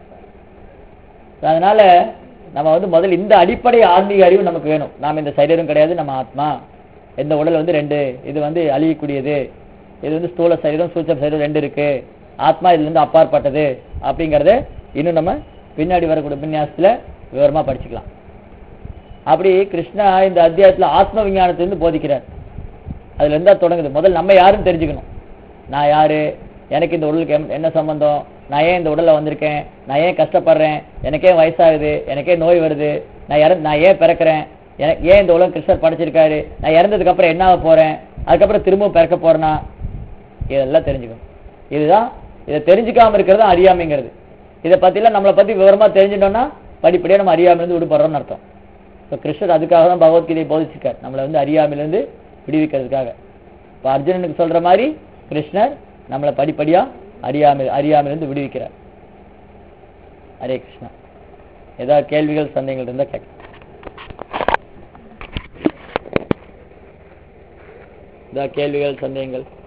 அதனால நம்ம வந்து முதல்ல இந்த அடிப்படை ஆன்மீக அறிவு நமக்கு வேணும் நாம இந்த சரீரம் கிடையாது நம்ம ஆத்மா இந்த உடல் வந்து ரெண்டு இது வந்து அழியக்கூடியது இது வந்து ஸ்தூல சரீரம் சூட்சம் சரீரம் ரெண்டு இருக்கு ஆத்மா இதுல இருந்து அப்பாற்பட்டது அப்படிங்கறத இன்னும் நம்ம பின்னாடி வரக்கூடிய உபன்யாசத்துல விவரமா படிச்சுக்கலாம் அப்படி கிருஷ்ணா இந்த அத்தியாயத்துல ஆத்ம விஞ்ஞானத்திலிருந்து போதிக்கிறார் அதுல இருந்தா தொடங்குது முதல்ல நம்ம யாருன்னு தெரிஞ்சுக்கணும் நான் யாரு எனக்கு இந்த உடலுக்கு எம்- என்ன சம்பந்தம் நான் ஏன் இந்த உடல்ல வந்திருக்கேன் நான் ஏன் கஷ்டப்படுறேன் எனக்கே வயசாகுது எனக்கே நோய் வருது நான் இறந்து நான் ஏன் பிறக்கிறேன் எனக்கு ஏன் இந்த உலகம் கிருஷ்ணர் படைச்சிருக்காரு நான் இறந்ததுக்கு அப்புறம் என்ன ஆக போறேன் அதுக்கப்புறம் திரும்பவும் பிறக்க போறேனா இதெல்லாம் தெரிஞ்சுக்கணும் இதுதான் இதை தெரிஞ்சுக்காம இருக்கிறது தான் அறியாமைங்கிறது இதை பத்திலாம் நம்மளை பத்தி விவரமா தெரிஞ்சுட்டோம்னா படிப்படியா நம்ம அறியாமையிலிருந்து விடுபடுறோம்னு அர்த்தம் இப்போ கிருஷ்ணர் அதுக்காக தான் பகவத்கீதையை போதிச்சிருக்கார் நம்மளை வந்து அறியாமையிலிருந்து விடுவிக்கிறதுக்காக இப்போ அர்ஜுனனுக்கு சொல்ற மாதிரி கிருஷ்ணர் நம்மளை படிப்படியா அறியாமை அறியாமையிலிருந்து விடுவிக்கிறார் ஹரே கிருஷ்ணா ஏதாவது கேள்விகள் சந்தேகங்கள் இருந்தா கேட்க ஏதாவது கேள்விகள் சந்தேகங்கள்